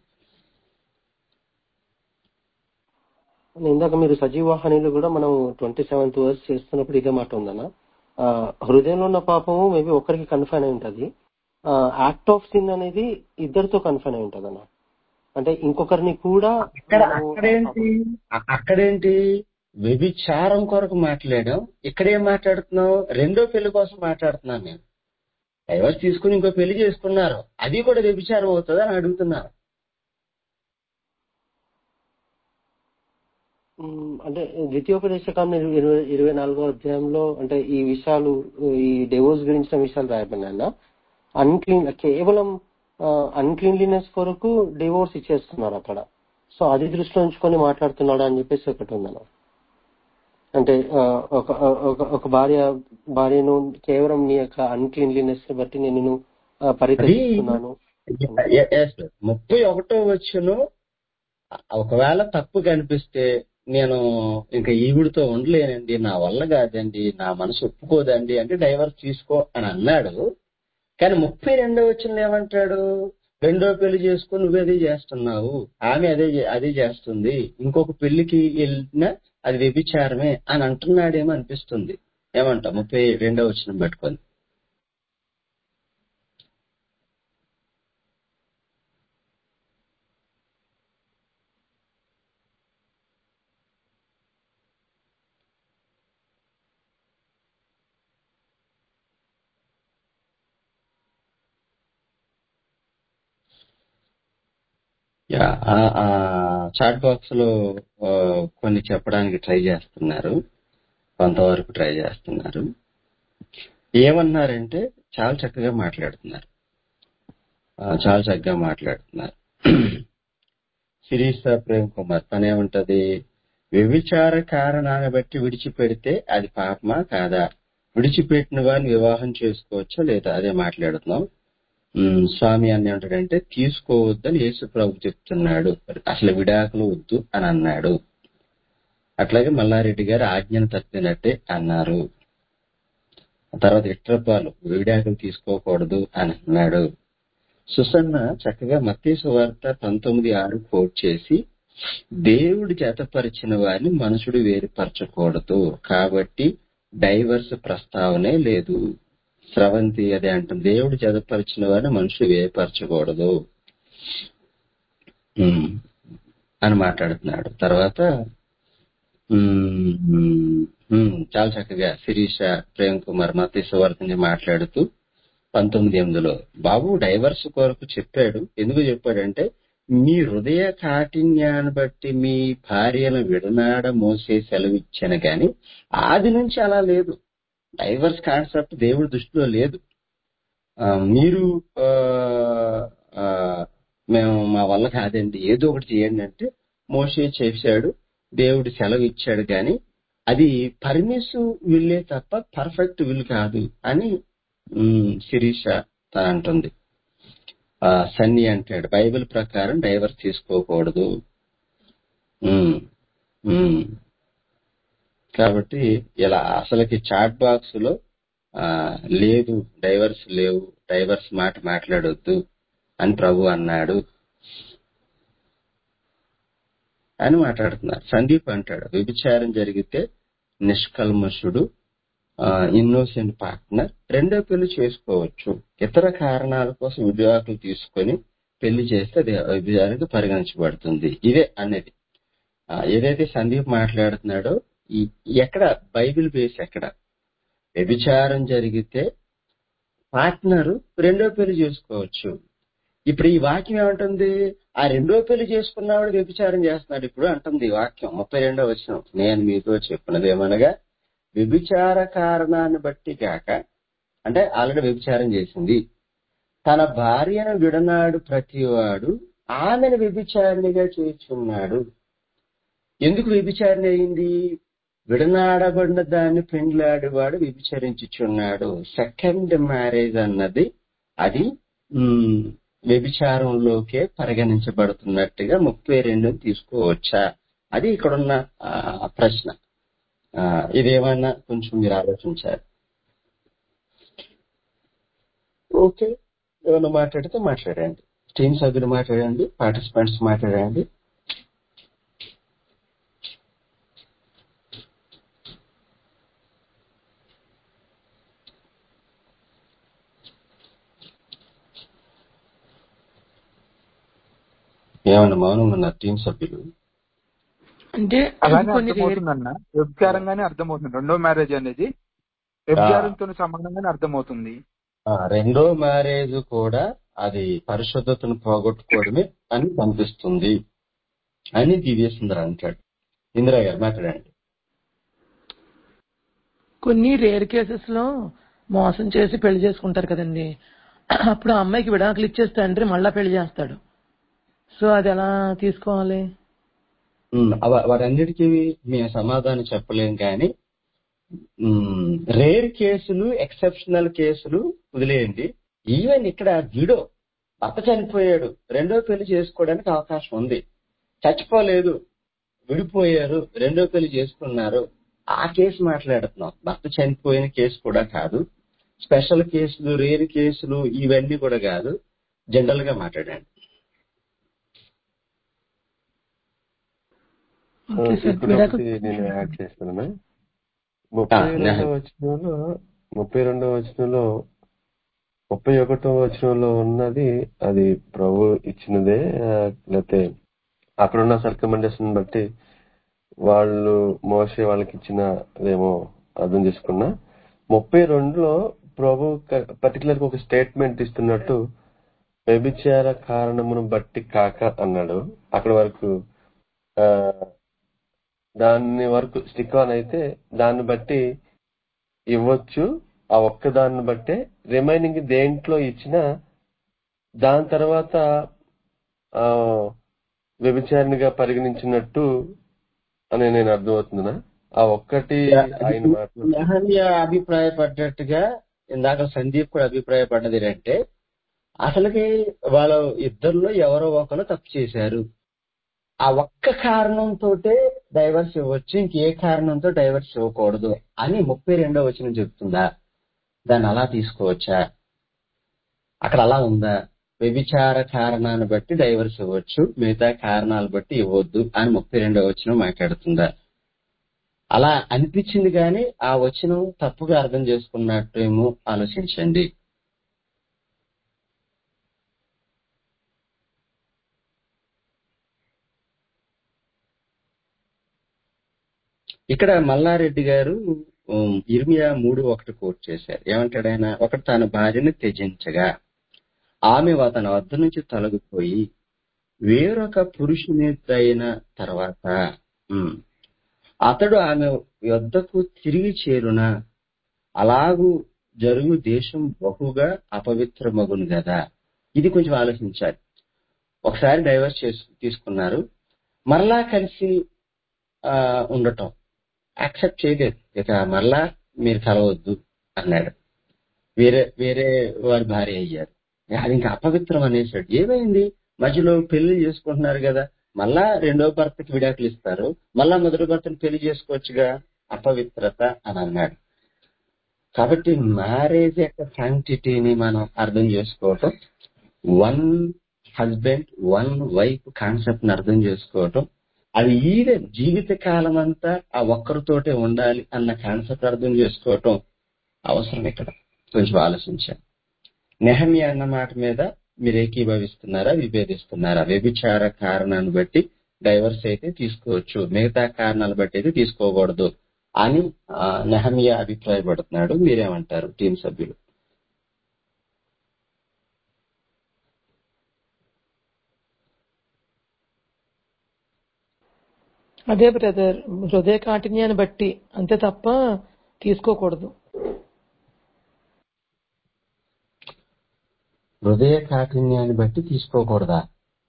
ఇందాక మీరు సజీవాహినిలో కూడా మనం ట్వంటీ సెవెంత్ వర్స్ చేస్తున్నప్పుడు ఇదే మాట ఉందన్న ఆ, హృదయంలో ఉన్న పాపము మేబీ ఒకరికి కన్ఫైన్ అయి ఉంటది యాక్ట్ ఆఫ్ సిన్ అనేది ఇద్దరితో కన్ఫైన్ అయి ఉంటది అన్న అంటే ఇంకొకరిని కూడా ఇక్కడ మనము అక్కడేంటి అ- అక్కడేంటి వ్యభిచారం కొరకు మాట్లాడాం ఇక్కడేం మాట్లాడుతున్నాం రెండో పెళ్లి కోసం మాట్లాడుతున్నాం మేము డైవర్స్ తీసుకుని ఇంకో పెళ్లి చేసుకున్నారు అది కూడా వ్యభిచారం అవుతుందా అని అడుగుతున్నారు మ్, అంటే ద్వితీయోపదేశకాండ ఇరవై ఇరవై నాలుగో అధ్యాయంలో అంటే ఈ విషయాలు ఈ డివోర్స్ గురించిన విషయాలు రాయబడినా అన్క్లీన్ కేవలం అన్క్లీన్లీనెస్ కొరకు డివోర్స్ ఇచ్చేస్తున్నారు అక్కడ సో అది దృష్టిలో ఉంచుకొని మాట్లాడుతున్నాడు అని చెప్పేసి ఒకటి ఉందన్న అంటే ఆ, ఒక ఒక- ఒక భార్య భార్యను కేవలం నీ యొక్క అన్క్లీన్లీనెస్ ని బట్టి నేను నిన్ను, ఆ, పరిత్యజిస్తున్నాను ఎ- ఎస్ ముప్పై ఒకటో వచ్చును ఒకవేళ తప్పు కనిపిస్తే నేను ఇంకా ఈవిడితో ఉండలేనండి నా వల్ల కాదండి నా మనసు ఒప్పుకోదండి అంటే డైవర్స్ తీసుకో అని అన్నాడు కానీ ముప్పై రెండో వచ్చిన ఏమంటాడు రెండో పెళ్లి చేసుకుని నువ్వు అదే చేస్తున్నావు ఆమె అదే చే- అదే చేస్తుంది ఇంకొక పెళ్లికి వెళ్ళినా అది వ్యభిచారమే అని అంటున్నాడేమో అనిపిస్తుంది ఏమంటావు ముప్పై రెండో వచ్చిన పట్టుకొని యా, ఆ ఆ చాట్ బాక్స్ లో ఆ, కొన్ని చెప్పడానికి ట్రై చేస్తున్నారు కొంతవరకు ట్రై చేస్తున్నారు ఏమన్నారంటే చాలా చక్కగా మాట్లాడుతున్నారు ఆ, చాలా చక్కగా మాట్లాడుతున్నారు శిరీష ప్రేమ్ కుమార్ తనేమంటది వ్యభిచార కారణాన్ని బట్టి విడిచిపెడితే అది పాపమా కాదా విడిచిపెట్టిన వారిని వివాహం చేసుకోవచ్చా లేదా అదే మాట్లాడుతున్నాం ఉమ్, స్వామి అని ఏమంటాడంటే తీసుకోవద్దని యేసు ప్రభు చెప్తున్నాడు అసలు విడాకులు వద్దు అని అన్నాడు అట్లాగే మల్లారెడ్డి గారు ఆజ్ఞను తప్పినట్టే అన్నారు తర్వాత ఇట్రపాలు విడాకులు తీసుకోకూడదు అని అన్నాడు సుసన్న చక్కగా మత్తీసు వార్త పంతొమ్మిది ఆరు కోట్ చేసి దేవుడు జతపరిచిన వారిని మనుషుడు వేరుపరచకూడదు కాబట్టి డైవర్స్ ప్రస్తావనే లేదు స్రవంతి అదే అంటుంది దేవుడు జతపరిచిన వారిని మనుషుడు వేరుపరచకూడదు ఉమ్, అని మాట్లాడుతున్నాడు తర్వాత ఉమ్, ఉమ్, చాలా చక్కగా శిరీష ప్రేమ్ కుమార్ మత్తీసు వార్త నుంచి మాట్లాడుతూ పంతొమ్మిది ఎనిమిదిలో బాబు డైవర్స్ కొరకు చెప్పాడు ఎందుకు చెప్పాడంటే మీ హృదయ కాఠిన్యాన్ని బట్టి మీ భార్యను విడనాడ మోసే సెలవు ఇచ్చాను గాని ఆది నుంచి అలా లేదు డైవర్స్ కాన్సెప్ట్ దేవుడి దృష్టిలో లేదు ఆ, మీరు ఆ, ఆ, మేము మా వల్ల కాదండి ఏదో ఒకటి చేయండి అంటే మోసే చేశాడు దేవుడు సెలవు ఇచ్చాడు కానీ అది పర్మిసివ్ విల్లే తప్ప పర్ఫెక్ట్ విల్ కాదు అని ఉమ్, శిరీష తన అంటుంది ఆ, సన్నీ అంటాడు బైబిల్ ప్రకారం డైవర్స్ తీసుకోకూడదు ఉమ్, ఉమ్. కాబట్టి ఇలా అసలుకి చాట్ బాక్స్ లో ఆ, లేదు డైవర్స్ లేవు డైవర్స్ మాట మాట్లాడొద్దు అని ప్రభు అన్నాడు అని మాట్లాడుతున్నారు సందీప్ అంటాడు వ్యభిచారం జరిగితే నిష్కల్మషుడు ఇన్నోసెంట్ పార్ట్నర్ రెండో పెళ్లి చేసుకోవచ్చు ఇతర కారణాల కోసం విడాకులు తీసుకొని పెళ్లి చేస్తే అది వ్యభిచారానికి పరిగణించబడుతుంది ఇదే అనేది ఆ, ఏదైతే సందీప్ మాట్లాడుతున్నాడో ఈ ఎక్కడ బైబిల్ బేస్ ఎక్కడ వ్యభిచారం జరిగితే పార్ట్నర్ రెండో పెళ్లి చేసుకోవచ్చు ఇప్పుడు ఈ వాక్యం ఏమంటుంది ఆ రెండో పెళ్లి చేసుకున్నవాడు వ్యభిచారం చేస్తున్నాడు ఇప్పుడు అంటుంది ఈ వాక్యం ముప్పై రెండో వచ్చిన నేను మీతో చెప్పినది ఏమనగా వ్యభిచార కారణాన్ని బట్టి కాక అంటే ఆల్రెడీ వ్యభిచారం చేసింది తన భార్యను విడనాడు ప్రతివాడు ఆమెను వ్యభిచారిణిగా చేర్చున్నాడు ఎందుకు వ్యభిచారిణి అయింది విడనాడబడిన దాన్ని పెండ్లాడేవాడు వ్యభిచరించుచున్నాడు సెకండ్ మ్యారేజ్ అన్నది అది ఉమ్, వ్యభిచారంలోకే పరిగణించబడుతున్నట్టుగా ముప్పై రెండు తీసుకోవచ్చా అది ఇక్కడున్న ఆ, ప్రశ్న ఆ, ఇదేమన్నా కొంచెం మీరు ఆలోచించారు ఓకే ఏమన్నా మాట్లాడితే మాట్లాడండి టీమ్ సభ్యులు మాట్లాడండి పార్టిసిపెంట్స్ మాట్లాడండి ఏమన్నా మౌనం ఉన్నారు టీం సభ్యులు అంటే అలానే కొన్ని రేర్ అర్థమవుతుందన్న వ్యభిచారంగానే అర్థమవుతుంది రెండో మ్యారేజ్ అనేది వ్యభిచారంతో సమానంగానే అర్థమవుతుంది ఆ, రెండో మ్యారేజ్ కూడా అది పరిశుద్ధతను పోగొట్టుకోవడమే అని కనిపిస్తుంది అని దివ్య సుందర్ అంటాడు ఇందిరా గారు మాట్లాడండి కొన్ని రేర్ కేసెస్ లో మోసం చేసి పెళ్లి చేసుకుంటారు కదండి అప్పుడు ఆ అమ్మాయికి విడాకులు ఇచ్చేసి తండ్రి మళ్ళా పెళ్లి చేస్తాడు సో అది ఎలా తీసుకోవాలి ఉమ్, అవ- వాటన్నిటికీ మేము సమాధానం చెప్పలేం కానీ రేర్ కేసులు ఎక్సెప్షనల్ కేసులు వదిలేయండి ఈవెన్ ఇక్కడ విడో భర్త చనిపోయాడు రెండో పెళ్లి చేసుకోవడానికి అవకాశం ఉంది చచ్చిపోలేదు విడిపోయారు రెండో పెళ్లి చేసుకున్నారు ఆ కేసు మాట్లాడుతున్నాం భర్త చనిపోయిన కేసు కూడా కాదు స్పెషల్ కేసులు రేర్ కేసులు ఇవన్నీ కూడా కాదు జనరల్ గా మాట్లాడండి ఓకే సార్ ఇక్కడ విడాకులు ఒకటి నేను యాడ్ చేస్తాను ఆ, ముప్పై నా- రెండవ వచనంలో ముప్పై రెండవ వచనంలో ముప్పై ఒకటో వచనంలో ఉన్నది అది ప్రభు ఇచ్చినదే ఆ, లేకపోతే అక్కడున్న సర్కమెండేషన్ బట్టి వాళ్ళు మోసే వాళ్ళకి ఇచ్చిన అదేమో అర్థం చేసుకున్నా ముప్పై రెండులో ప్రభు పర్టికులర్ ఒక స్టేట్మెంట్ ఇస్తున్నట్టు వ్యభిచార కారణమును బట్టి కాక అన్నాడు అక్కడ వరకు ఆ, దాని వరకు స్టిక్ ఆన్ అయితే దాన్ని బట్టి ఇవ్వచ్చు ఆ ఒక్క దాన్ని బట్టే రిమైనింగ్ దేంట్లో ఇచ్చినా దాని తర్వాత ఆ వ్యభిచారిణిగా పరిగణించినట్టు అని నేను అర్థమవుతుందా ఆ ఒక్కటి ఆయన మాటలు యెహన్య అభిప్రాయపడ్డట్టుగా ఇందాక సందీప్ కూడా అభిప్రాయపడ్డది ఏంటంటే అసలుకి వాళ్ళ ఇద్దరిలో ఎవరో ఒకరు తప్పు చేశారు ఆ ఒక్క కారణంతో డైవర్స్ ఇవ్వచ్చు ఇంకే కారణంతో డైవర్స్ ఇవ్వకూడదు అని ముప్పై రెండో వచనం చెప్తుందా దాన్ని అలా తీసుకోవచ్చా అక్కడ అలా ఉందా వ్యభిచార కారణాన్ని బట్టి డైవర్స్ ఇవ్వచ్చు మిగతా కారణాలు బట్టి ఇవ్వద్దు అని ముప్పై రెండో వచనం మాట్లాడుతుందా అలా అనిపించింది కానీ ఆ వచనం తప్పుగా అర్థం చేసుకున్నట్టేమో ఆలోచించండి ఇక్కడ మల్లారెడ్డి గారు ఉమ్, ఇర్మియా మూడు ఒకటి కోట్ చేశారు ఏమంటాడు ఆయన ఒకటి తన భార్యను త్యజించగా ఆమె అతని వద్ద నుంచి తొలగిపోయి వేరొక పురుషునిదైన తర్వాత ఉమ్, అతడు ఆమె యొద్దకు తిరిగి చేరున అలాగూ జరుగు దేశం బహుగా అపవిత్రమగును కదా ఇది కొంచెం ఆలోచించాలి ఒకసారి డైవర్స్ చేసి తీసుకున్నారు మరలా కలిసి ఆ, ఉండటం యాక్సెప్ట్ చేయలేదు ఇక మరలా మీరు కలవద్దు అన్నాడు వేరే వేరే వారి భార్య అయ్యారు అది ఇంకా అపవిత్రం అనేసాడు ఏమైంది మధ్యలో పెళ్లి చేసుకుంటున్నారు కదా మళ్ళా రెండో భర్తకి విడాకులు ఇస్తారు మళ్ళా మొదటి భర్తను పెళ్లి చేసుకోవచ్చుగా అపవిత్రత అని అన్నాడు కాబట్టి మ్యారేజ్ యొక్క శాంటిటీని మనం అర్థం చేసుకోవటం one husband one wife concept ని అర్థం చేసుకోవటం అది ఈవెన్ జీవిత కాలం అంతా ఆ ఒక్కరితోటే ఉండాలి అన్న కాన్సెప్ట్ అర్థం చేసుకోవటం అవసరం ఇక్కడ కొంచెం ఆలోచించాను నెహమియా అన్న మాట మీద మీరు ఏకీభవిస్తున్నారా విభేదిస్తున్నారా వ్యభిచార కారణాన్ని బట్టి డైవర్స్ అయితే తీసుకోవచ్చు మిగతా కారణాలు బట్టి అయితే తీసుకోకూడదు అని ఆ, నెహమియా అభిప్రాయపడుతున్నాడు మీరేమంటారు టీం సభ్యులు అదే బ్రదర్ హృదయ కాఠిన్యాన్ని బట్టి అంతే తప్ప తీసుకోకూడదు హృదయ కాఠిన్యాన్ని బట్టి తీసుకోకూడదా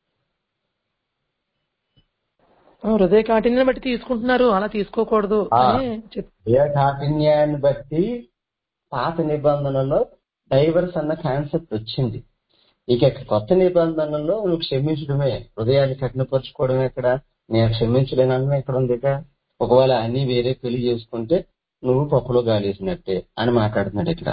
ఆ, హృదయ కాఠిన్యాన్ని బట్టి తీసుకుంటున్నారు అలా తీసుకోకూడదు ఆ. అని చెప్ హృదయ కాఠిన్యాన్ని బట్టి పాత నిబంధనలో డైవర్స్ అన్న కాన్సెప్ట్ వచ్చింది ఇక కొత్త నిబంధనలో నువ్వు క్షమించడమే హృదయాన్ని కఠినపరచుకోవడం ఎక్కడ నేను క్షమించలేనన్నా ఇక్కడ ఉంది ఇక ఒకవేళ అన్ని వేరే పెళ్లి చేసుకుంటే నువ్వు పప్పులో గాలేసినట్టే అని మాట్లాడుతున్నాడు ఇక్కడ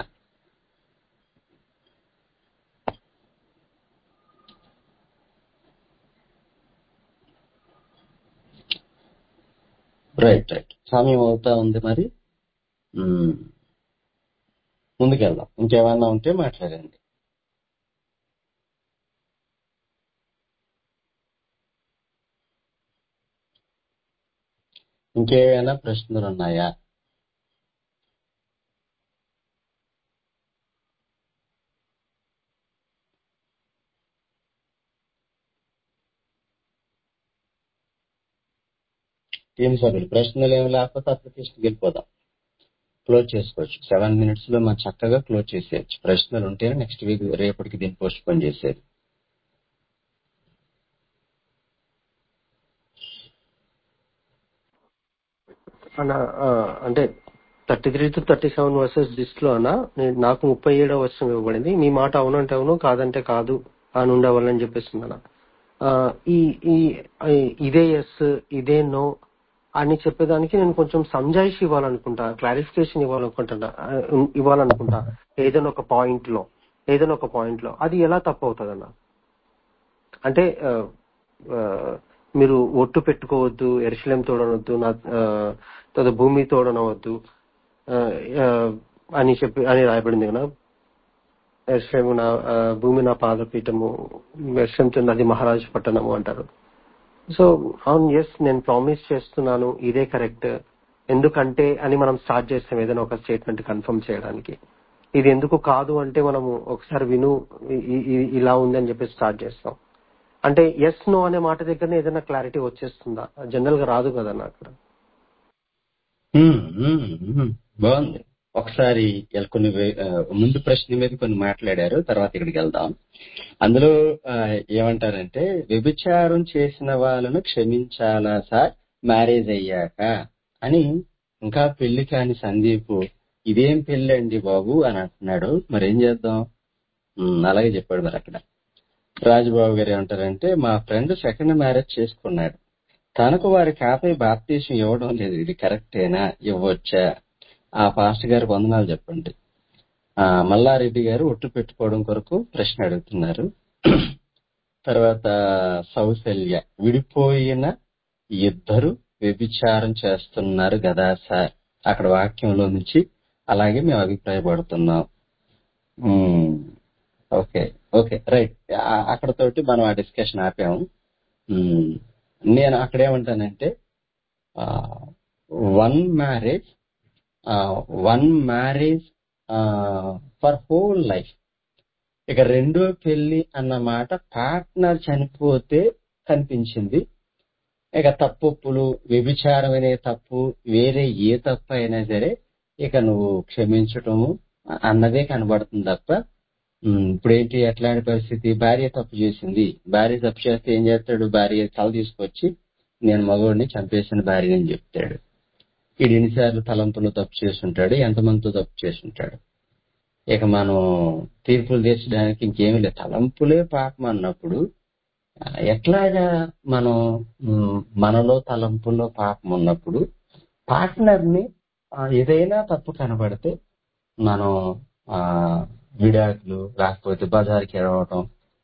రైట్ రైట్ సమయం అవుతా ఉంది మరి మ్మ్. ముందుకెళ్దాం ఇంకేమన్నా ఉంటే మాట్లాడండి ఇంకేమైనా ప్రశ్నలు ఉన్నాయా టీం సభ్యులు ప్రశ్నలు ఏమి లేకపోతే అప్లికేషన్కి వెళ్ళిపోదాం క్లోజ్ చేసుకోవచ్చు సెవెన్ మినిట్స్ లో మనం చక్కగా క్లోజ్ చేసేయచ్చు ప్రశ్నలు ఉంటే నెక్స్ట్ వీక్ రేపటికి దీన్ని పోస్ట్ పోన్ చేసేది అన్న ఆ, అంటే thirty three to thirty seven verses list లో అన్న నేను- నాకు ముప్పై ఏడో వర్షం ఇవ్వబడింది మీ మాట అవునంటే అవును కాదంటే కాదు అని ఉండవాలని చెప్పేస్తుంది అన్న ఆ, ఈ ఈ ఈ- ఇదే ఎస్ ఇదే నో అని చెప్పేదానికి నేను కొంచెం సంజాయిషి ఇవ్వాలనుకుంటా క్లారిఫికేషన్ ఇవ్వాలనుకుంటా ఆ, ఇవ్వాలనుకుంటా ఏదైనా ఒక పాయింట్ లో ఏదైనా ఒక పాయింట్ లో అది ఎలా తప్పు అవుతుంది అన్న అంటే ఆ, ఆ, మీరు ఒట్టు పెట్టుకోవద్దు ఎరుశలేం తోడనవద్దు నా ఆ, తర్వాత భూమి తోడనవద్దు ఆ, ఆ, అని చెప్పి అని రాయబడింది కదా ఎరుశలేము నా ఆ, భూమి నా పాదపీఠము ఎరుశలేంతో నది మహారాజు పట్టణము అంటారు సో అవును ఎస్ నేను ప్రామిస్ చేస్తున్నాను ఇదే కరెక్ట్ ఎందుకంటే అని మనం స్టార్ట్ చేస్తాం ఏదైనా ఒక స్టేట్మెంట్ కన్ఫర్మ్ చేయడానికి ఇది ఎందుకు కాదు అంటే మనము ఒకసారి విను ఇ- ఇ- ఇ- ఇలా ఉంది అని చెప్పి స్టార్ట్ చేస్తాం అంటే ఎస్ నో అనే మాట దగ్గరనే ఏదైనా క్లారిటీ వచ్చేస్తుందా జనరల్ గా రాదు కదా అక్కడ మ్మ్, మ్మ్, మ్మ్. బాగుంది ఒకసారి ఇలా కొన్ని వే- ఆ, ముందు ప్రశ్న మీద కొన్ని మాట్లాడారు తర్వాత ఇక్కడికి వెళ్దాం అందులో ఆ, ఏమంటారంటే వ్యభిచారం చేసిన వాళ్ళను క్షమించాలా సార్ మ్యారేజ్ అయ్యాక అని ఇంకా పెళ్లి కాని సందీప్ ఇదేం పెళ్లి అండి బాబు అని అంటున్నాడు మరి ఏం చేద్దాం మ్మ్, అలాగే చెప్పాడు మరి అక్కడ రాజుబాబు గారు ఏమంటారంటే మా ఫ్రెండ్ సెకండ్ మ్యారేజ్ చేసుకున్నాడు తనకు వారి కాపై బాప్తీసం ఇవ్వడం లేదు ఇది కరెక్టేనా ఇవ్వచ్చా ఆ పాస్టర్ గారికి వందనాలు చెప్పండి ఆ మల్లారెడ్డి గారు ఒట్టు పెట్టుకోవడం కొరకు ప్రశ్న అడుగుతున్నారు తర్వాత సౌశల్య విడిపోయిన ఇద్దరు వ్యభిచారం చేస్తున్నారు కదా సార్ అక్కడ వాక్యంలో నుంచి అలాగే మేము అభిప్రాయపడుతున్నాం ఉమ్, ఓకే ఓకే రైట్ ఆ- అక్కడతోటి మనం ఆ డిస్కషన్ ఆపాము ఉమ్, నేను అక్కడేమంటానంటే one marriage one marriage for whole life ఇక రెండో పెళ్లి అన్న మాట పార్ట్నర్ చనిపోతే కనిపించింది ఇక తప్పులు వ్యభిచారం అనే తప్పు వేరే ఏ తప్పు అయినా సరే ఇక నువ్వు క్షమించటము అన్నదే కనబడుతుంది తప్ప ఉమ్, ఇప్పుడేంటి ఎట్లాంటి పరిస్థితి భార్య తప్పు చేసింది భార్య తప్పు చేస్తే ఏం చేస్తాడు భార్య తల తీసుకొచ్చి నేను మగవాడిని చంపేసిన భార్య అని చెప్తాడు వీడు ఎన్నిసార్లు తలంపులు తప్పు చేసుంటాడు ఎంతమందితో తప్పు చేసుంటాడు ఇక మనం తీర్పులు తీర్చడానికి ఇంకేమీ లేదు తలంపులే పాపం అన్నప్పుడు ఆ, ఎట్లాగా మనం ఉమ్, మనలో తలంపుల్లో పాపం ఉన్నప్పుడు పార్ట్నర్ ని ఆ, ఏదైనా తప్పు కనబడితే మనం ఆ విడాకులు లేకపోతే బజార్కి ఎడవటం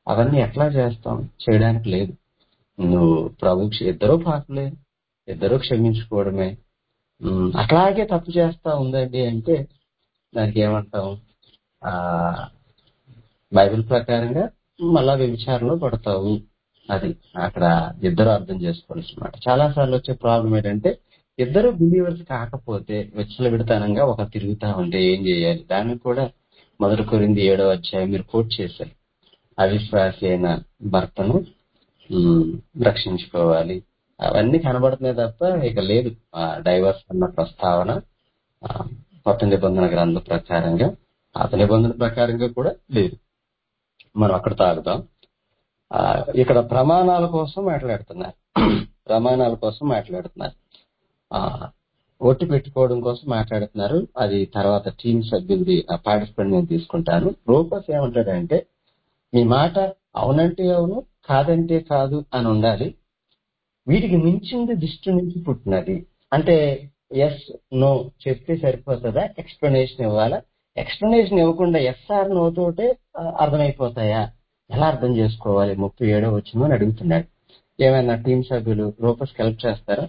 అవన్నీ ఎట్లా చేస్తాం చేయడానికి లేదు నువ్వు ప్రభు క్ష- ఇద్దరూ పాపలే ఇద్దరూ క్షమించుకోవడమే ఉమ్, అట్లాగే తప్పు చేస్తా ఉందండి అంటే దానికి ఏమంటాం ఆ బైబిల్ ప్రకారంగా మళ్ళా వ్యభిచారంలో పడతావు అది అక్కడ ఇద్దరు అర్థం చేసుకోవాల్సిన మాట చాలా సార్లు వచ్చే ప్రాబ్లం ఏంటంటే ఇద్దరు బిలీవర్స్ కాకపోతే విచ్చలవిడతనంగా ఒక తిరుగుతా ఉంటే ఏం చేయాలి దానికి కూడా మొదటి కొరింది ఏడో అధ్యాయం మీరు కోట్ చేశారు అవిశ్వాసి అయిన భర్తను ఉమ్, రక్షించుకోవాలి అవన్నీ కనబడుతున్నాయి తప్ప ఇక లేదు డైవర్స్ అన్న ప్రస్తావన ఆ, కొత్త నిబంధన గ్రంథం ప్రకారంగా పాత నిబంధన ప్రకారంగా కూడా లేదు మనం అక్కడ తాగుతాం ఆ, ఇక్కడ ప్రమాణాల కోసం మాట్లాడుతున్నారు ప్రమాణాల కోసం మాట్లాడుతున్నారు ఆ, ఒట్టు పెట్టుకోవడం కోసం మాట్లాడుతున్నారు అది తర్వాత టీం సభ్యులది పార్టిసిపెంట్ నేను తీసుకుంటాను రూపస్ ఏమంటాడంటే మీ మాట అవునంటే అవును కాదంటే కాదు అని ఉండాలి వీటికి మించింది దృష్టి నుంచి పుట్టినది అంటే ఎస్ నో చెప్తే సరిపోతుందా ఎక్స్ప్లెనేషన్ ఇవ్వాలా ఎక్స్ప్లెనేషన్ ఇవ్వకుండా ఎస్ఆర్ నో తోటే ఆ, అర్థమైపోతాయా ఎలా అర్థం చేసుకోవాలి ముప్పై ఏడో వచ్చిందో అని అడుగుతున్నాడు ఏమైనా టీం సభ్యులు రూపస్ హెల్ప్ చేస్తారా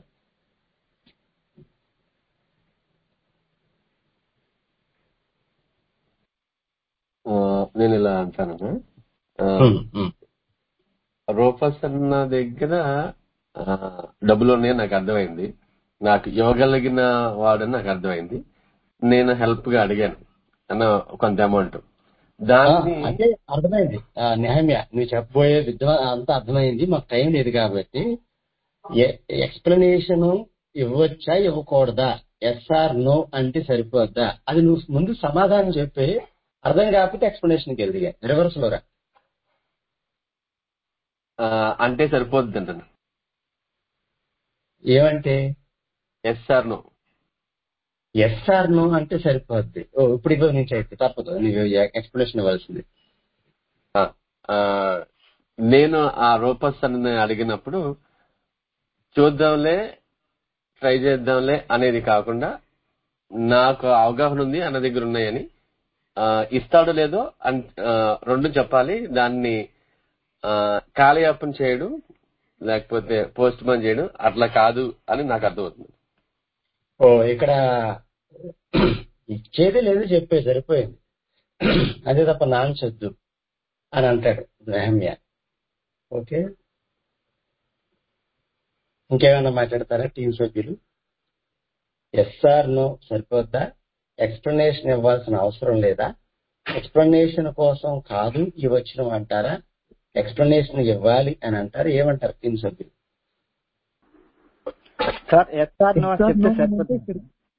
ఆ, నేను ఇలా అంటాను ఆ, హ్మ్, హ్మ్. రూపస్ అన్న దగ్గర ఆ, డబ్బులు ఉన్నాయని నాకు అర్థమైంది నాకు ఇవ్వగలిగిన వాడని నాకు అర్థమైంది నేను హెల్ప్ గా అడిగాను అన్న కొంత అమౌంట్ ఆ, దాన్ని అంటే అర్థమైంది ఆ, న్యాయమ్య నువ్వు చెప్పబోయే విద్వ అంతా అర్థమైంది మాకు టైం లేదు కాబట్టి ఎక్స్ప్లెనేషన్ ఇవ్వచ్చా ఇవ్వకూడదా ఎస్ఆర్ నో అంటే సరిపోద్దా అది నువ్వు ముందు సమాధానం చెప్పి అర్థం కాకపోతే ఎక్స్ప్లెనేషన్కి వెళ్దిగా రివర్స్ లో రా ఆ, అంటే సరిపోద్ది అంటాను ఏమంటే ఎస్ఆర్ నో ఎస్ఆర్ నో అంటే సరిపోద్ది ఓ ఇప్పుడు ఇవ్వ నుంచి అయితే తప్పదు నువ్వు ఎక్స్ప్లెనేషన్ ఇవ్వాల్సింది ఆ, ఆ, నేను ఆ రూపస్ అని అడిగినప్పుడు చూద్దాంలే ట్రై చేద్దాంలే అనేది కాకుండా నాకు అవగాహన ఉంది అన్న దగ్గర ఉన్నాయని ఆ, ఇస్తాడో లేదో అన్- ఆ, రెండు చెప్పాలి దాన్ని ఆ, కాలయాపన చేయడు లేకపోతే పోస్ట్ పోన్ చేయడు అట్లా కాదు అని నాకు అర్థమవుతుంది ఓ ఇక్కడ ఇచ్చేది లేదు చెప్పే సరిపోయింది అదే తప్ప నాంచొద్దు అని అంటాడు నెహమ్య ఓకే ఇంకేమైనా మాట్లాడతారా టీం సభ్యులు ఎస్ఆర్ నో సరిపోద్దా ఎక్స్ప్లెనేషన్ ఇవ్వాల్సిన అవసరం లేదా ఎక్స్ప్లెనేషన్ కోసం కాదు ఈ వచ్చిన అంటారా ఎక్స్ప్లెనేషన్ ఇవ్వాలి అని అంటారు ఏమంటారు టీం సభ్యులు సార్ ఎస్ఆర్ నో ఎస్ఆర్ చెప్తే నో అంటే సరిపోతుంది ఇక్కడ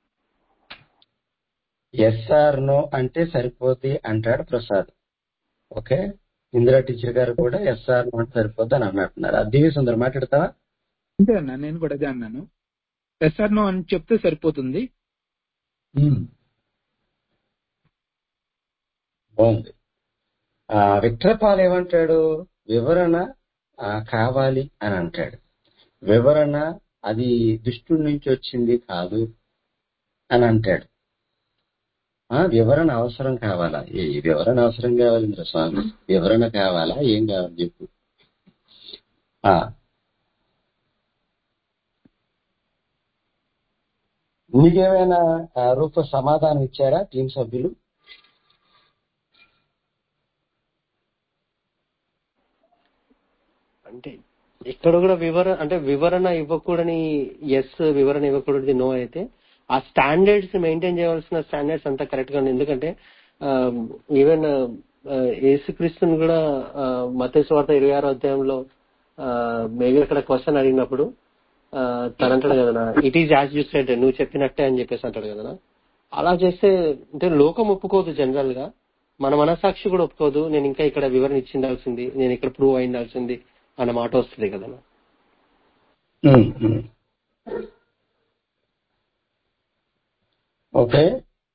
ఎస్ఆర్ నో అంటే సరిపోద్ది అంటాడు ప్రసాద్ ఓకే ఇందిరా టీచర్ గారు కూడా ఎస్ఆర్ నో అంటే సరిపోద్ది అని అన్నట్టున్నారు అది దివ్య సుందర్ మాట్లాడతావా అంతే అన్న నేను కూడా అదే అన్నాను ఎస్ఆర్ నో అని చెప్తే సరిపోతుంది బాగుంది ఆ విక్రపాల్ ఏమంటాడు వివరణ ఆ, కావాలి అని అంటాడు వివరణ అది దుష్టుడి నుంచి వచ్చింది కాదు అని అంటాడు ఆ వివరణ అవసరం కావాలా ఏ వివరణ అవసరం కావాలి ఇంద్ర స్వామి వివరణ కావాలా ఏం కావాలి చెప్పు ఆ నీకేమైనా ఆ, రూప సమాధానం ఇచ్చారా టీం సభ్యులు అంటే ఇక్కడ కూడా వివరణ అంటే వివరణ ఇవ్వకూడని ఎస్ వివరణ ఇవ్వకూడదు నో అయితే ఆ స్టాండర్డ్స్ మెయింటైన్ చేయవలసిన స్టాండర్డ్స్ అంతా కరెక్ట్ గా ఉంది ఎందుకంటే ఈవెన్ యేసుక్రీస్తుని కూడా మతేశ్వ వార్త ఇరవై ఆరో అధ్యాయంలో మేబీ అక్కడ క్వశ్చన్ అడిగినప్పుడు ఆ, తను అంటాడు కదా it is as you said నువ్వు చెప్పినట్టే అని చెప్పేసి అంటాడు కదా అలా చేస్తే అంటే లోకం ఒప్పుకోదు జనరల్ గా మన మనసాక్షి కూడా ఒప్పుకోదు నేను ఇంకా ఇక్కడ వివరణ ఇచ్చిండాల్సింది నేను ఇక్కడ ప్రూవ్ అయిండాల్సింది అన్న మాట వస్తుంది కదా ఉమ్, ఉమ్. ఓకే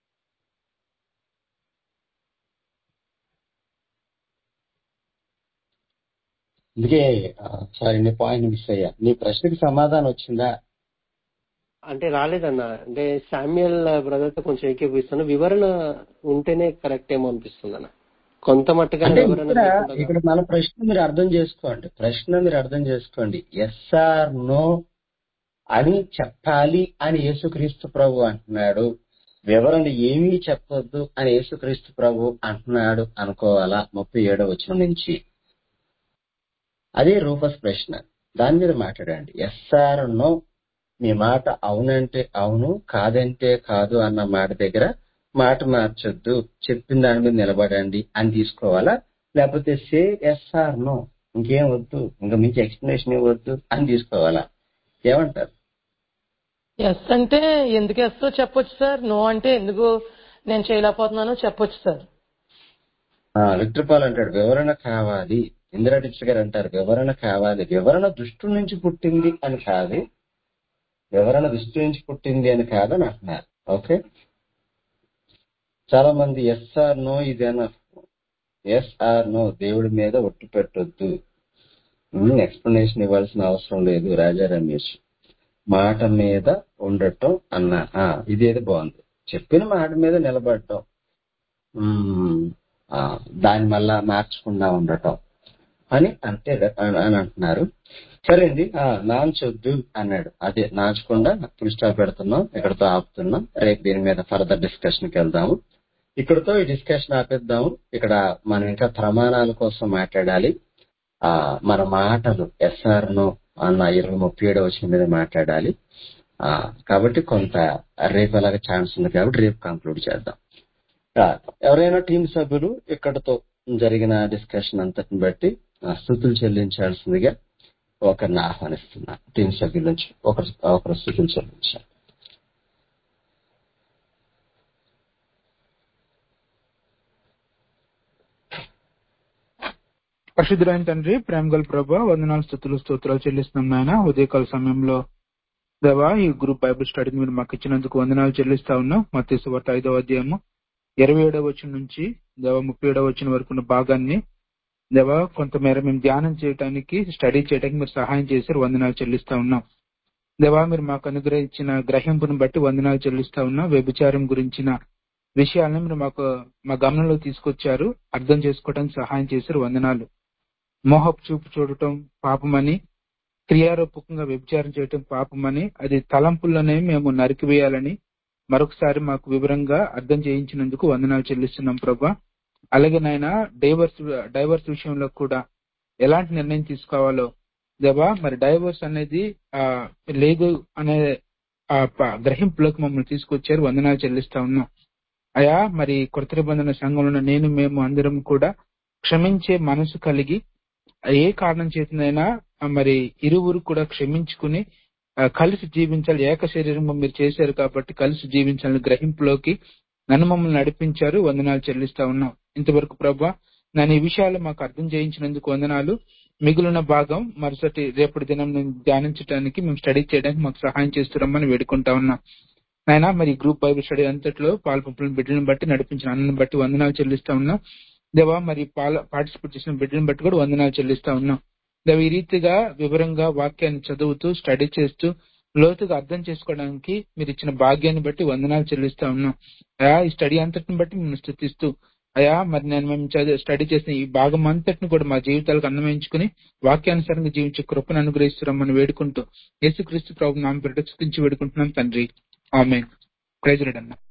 అందుకే సారీ నీ పాయింట్ మిస్ అయ్యా నీ ప్రశ్నకి సమాధానం వచ్చిందా అంటే రాలేదన్న అంటే శామ్యుయల్ బ్రదర్ తో కొంచెం ఏకీపిస్తాను వివరణ ఉంటేనే కరెక్ట్ ఏమో అనిపిస్తుంది అన్న కొంత మట్టుగానే అంటే వివరణ ఇక్కడ లేకుండా ఇక్కడ మన ప్రశ్న మీరు అర్థం చేసుకోండి ప్రశ్న మీరు అర్థం చేసుకోండి ఎస్ ఆర్ నో అని చెప్పాలి అని యేసుక్రీస్తు ప్రభు అంటున్నాడు వివరణ ఏమీ చెప్పొద్దు అని యేసుక్రీస్తు ప్రభు అంటున్నాడు అనుకోవాలా ముప్పై ఏడో వచ్చిన నుంచి అదే రూపస్ ప్రశ్న దాని మీద మాట్లాడండి ఎస్ ఆర్ నో మీ మాట అవునంటే అవును కాదంటే కాదు అన్న మాట దగ్గర మాట మార్చొద్దు చెప్పిన దాని మీద నిలబడండి అని తీసుకోవాలా లేకపోతే సే ఎస్ ఆర్ నో ఇంకేం వద్దు ఇంకా మించి ఎక్స్ప్లెనేషన్ ఇవ్వద్దు అని తీసుకోవాలా ఏమంటారు ఎస్ అంటే ఎందుకు ఎస్ చెప్పొచ్చు సార్ నో అంటే ఎందుకు నేను చేయలేకపోతున్నానో చెప్పొచ్చు సార్ ఆ, విక్టర్ పాల్ అంటాడు వివరణ కావాలి ఇందిరా టీచర్ గారు అంటారు వివరణ కావాలి వివరణ దృష్టి నుంచి పుట్టింది అని కాదు వివరణ దృష్టి నుంచి పుట్టింది అని కాదని అంటున్నారు ఓకే చాలా మంది ఎస్ ఆర్ నో ఇదేనా ఎస్ ఆర్ నో దేవుడి మీద ఒట్టు పెట్టొద్దు ఎక్స్ప్లెనేషన్ ఇవ్వాల్సిన అవసరం లేదు రాజా రమేష్ మాట మీద ఉండటం అన్న ఆ, ఇదేదో బాగుంది చెప్పిన మాట మీద నిలబడటం ఉమ్, ఆ, దాన్ని మళ్ళా మార్చకుండా ఉండటం అని అంటే అని అని అంటున్నారు సరే అండి ఆ, నాంచొద్దు అన్నాడు అదే నాచకుండా ఫుల్ స్టాప్ పెడుతున్నాం ఇక్కడతో ఆపుతున్నాం రేపు దీని మీద ఫర్దర్ డిస్కషన్ కి వెళ్దాము ఇక్కడతో ఈ డిస్కషన్ ఆపేద్దాము ఇక్కడ మనం ఇంకా ప్రమాణాల కోసం మాట్లాడాలి ఆ మన మాటలు ఎస్ఆర్ నో అన్న ఇరవై ముప్పై ఏడు వచ్చిన మీద మాట్లాడాలి ఆ కాబట్టి కొంత రేపు అలాగే ఛాన్స్ ఉంది కాబట్టి రేపు కంక్లూడ్ చేద్దాం ఆ, ఎవరైనా టీం సభ్యులు ఇక్కడతో జరిగిన డిస్కషన్ అంతటిని బట్టి ఆ, స్థుతులు చెల్లించాల్సిందిగా ఒకరిని ఆహ్వానిస్తున్నా టీం సభ్యుల నుంచి ఒకరు ఒకరు స్థుతులు చెల్లించాలి పరిశుద్ధులైన తండ్రి ప్రేమ గల ప్రభా వందనాలు స్థుతులు స్తోత్రాలు చెల్లిస్తున్నాం నాయన ఉదయకాల సమయంలో దేవా ఈ గ్రూప్ బైబిల్ స్టడీని మీరు మాకు ఇచ్చినందుకు వందనాలు చెల్లిస్తా ఉన్నాం మత్స్య వార్త ఐదవ అధ్యాయము ఇరవై ఏడవ వచ్చిన నుంచి దేవ ముప్పై ఏడవ వచ్చిన వరకు ఉన్న భాగాన్ని దేవా కొంతమేర మేము ధ్యానం చేయడానికి స్టడీ చేయడానికి మీరు సహాయం చేశారు వందనాలు చెల్లిస్తా ఉన్నాం దేవా మీరు మాకు అనుగ్రహించిన గ్రహింపును బట్టి వందనాలు చెల్లిస్తా ఉన్నాం వ్యభిచారం గురించిన విషయాలను మీరు మాకు మా గమనంలో తీసుకొచ్చారు అర్థం చేసుకోవడానికి సహాయం చేశారు వందనాలు మోహపు చూపు చూడటం పాపమని క్రియారూపకంగా వ్యభిచారం చేయటం పాపమని అది తలంపుల్లోనే మేము నరికివేయాలని మరొకసారి మాకు వివరంగా అర్థం చేయించినందుకు వందనాలు చెల్లిస్తున్నాం ప్రభా అలాగే నాయన డైవర్స్ డైవర్స్ విషయంలో కూడా ఎలాంటి నిర్ణయం తీసుకోవాలో దేవా మరి డైవర్స్ అనేది ఆ లేదు అనే ఆ ప- గ్రహింపులోకి మమ్మల్ని తీసుకొచ్చారు వందనాలు చెల్లిస్తా ఉన్నాం అయా మరి కొత్త నిబంధన సంఘంలో ఉన్న నేను మేము అందరం కూడా క్షమించే మనసు కలిగి ఏ కారణం చేతనైనా ఆ, మరి ఇరువురు కూడా క్షమించుకుని ఆ, కలిసి జీవించాలి ఏక శరీరం మీరు చేశారు కాబట్టి కలిసి జీవించాలని గ్రహింపులోకి నన్ను మమ్మల్ని నడిపించారు వందనాలు చెల్లిస్తా ఉన్నాం ఇంతవరకు ప్రభా నేను ఈ విషయాలు మాకు అర్థం చేయించినందుకు వందనాలు మిగిలిన భాగం మరుసటి రేపటి దినం నేను ధ్యానించడానికి మేము స్టడీ చేయడానికి మాకు సహాయం చేస్తున్నామని వేడుకుంటా ఉన్నాం నాయనా మరి ఈ గ్రూప్ బైబిల్ స్టడీ అంతట్లో పాల్పంపులను బిడ్డలను బట్టి నడిపించిన అన్నను బట్టి వందనాలు చెల్లిస్తా ఉన్నాం దేవా మరి పాల పార్టిసిపేట్ చేసిన బిడ్డలను బట్టి కూడా వందనాలు చెల్లిస్తా ఉన్నాం దేవ ఈ రీతిగా వివరంగా వాక్యాన్ని చదువుతూ స్టడీ చేస్తూ లోతుగా అర్థం చేసుకోవడానికి మీరు ఇచ్చిన భాగ్యాన్ని బట్టి వందనాలు చెల్లిస్తా ఉన్నాం అయా ఈ స్టడీ అంతటిని బట్టి మిమ్మల్ని స్థుతిస్తూ అయా మరి నేను మేము చదివి స్టడీ చేసిన ఈ భాగం అంతటిని కూడా మా జీవితాలకు అన్వయించుకుని వాక్యానుసారంగా జీవించే కృపను అనుగ్రహిస్తున్నామని వేడుకుంటూ యేసుక్రీస్తు ప్రభు నామ పేరిట స్థుతించి వేడుకుంటున్నాం తండ్రి ఆమె ప్రైజ్ అన్న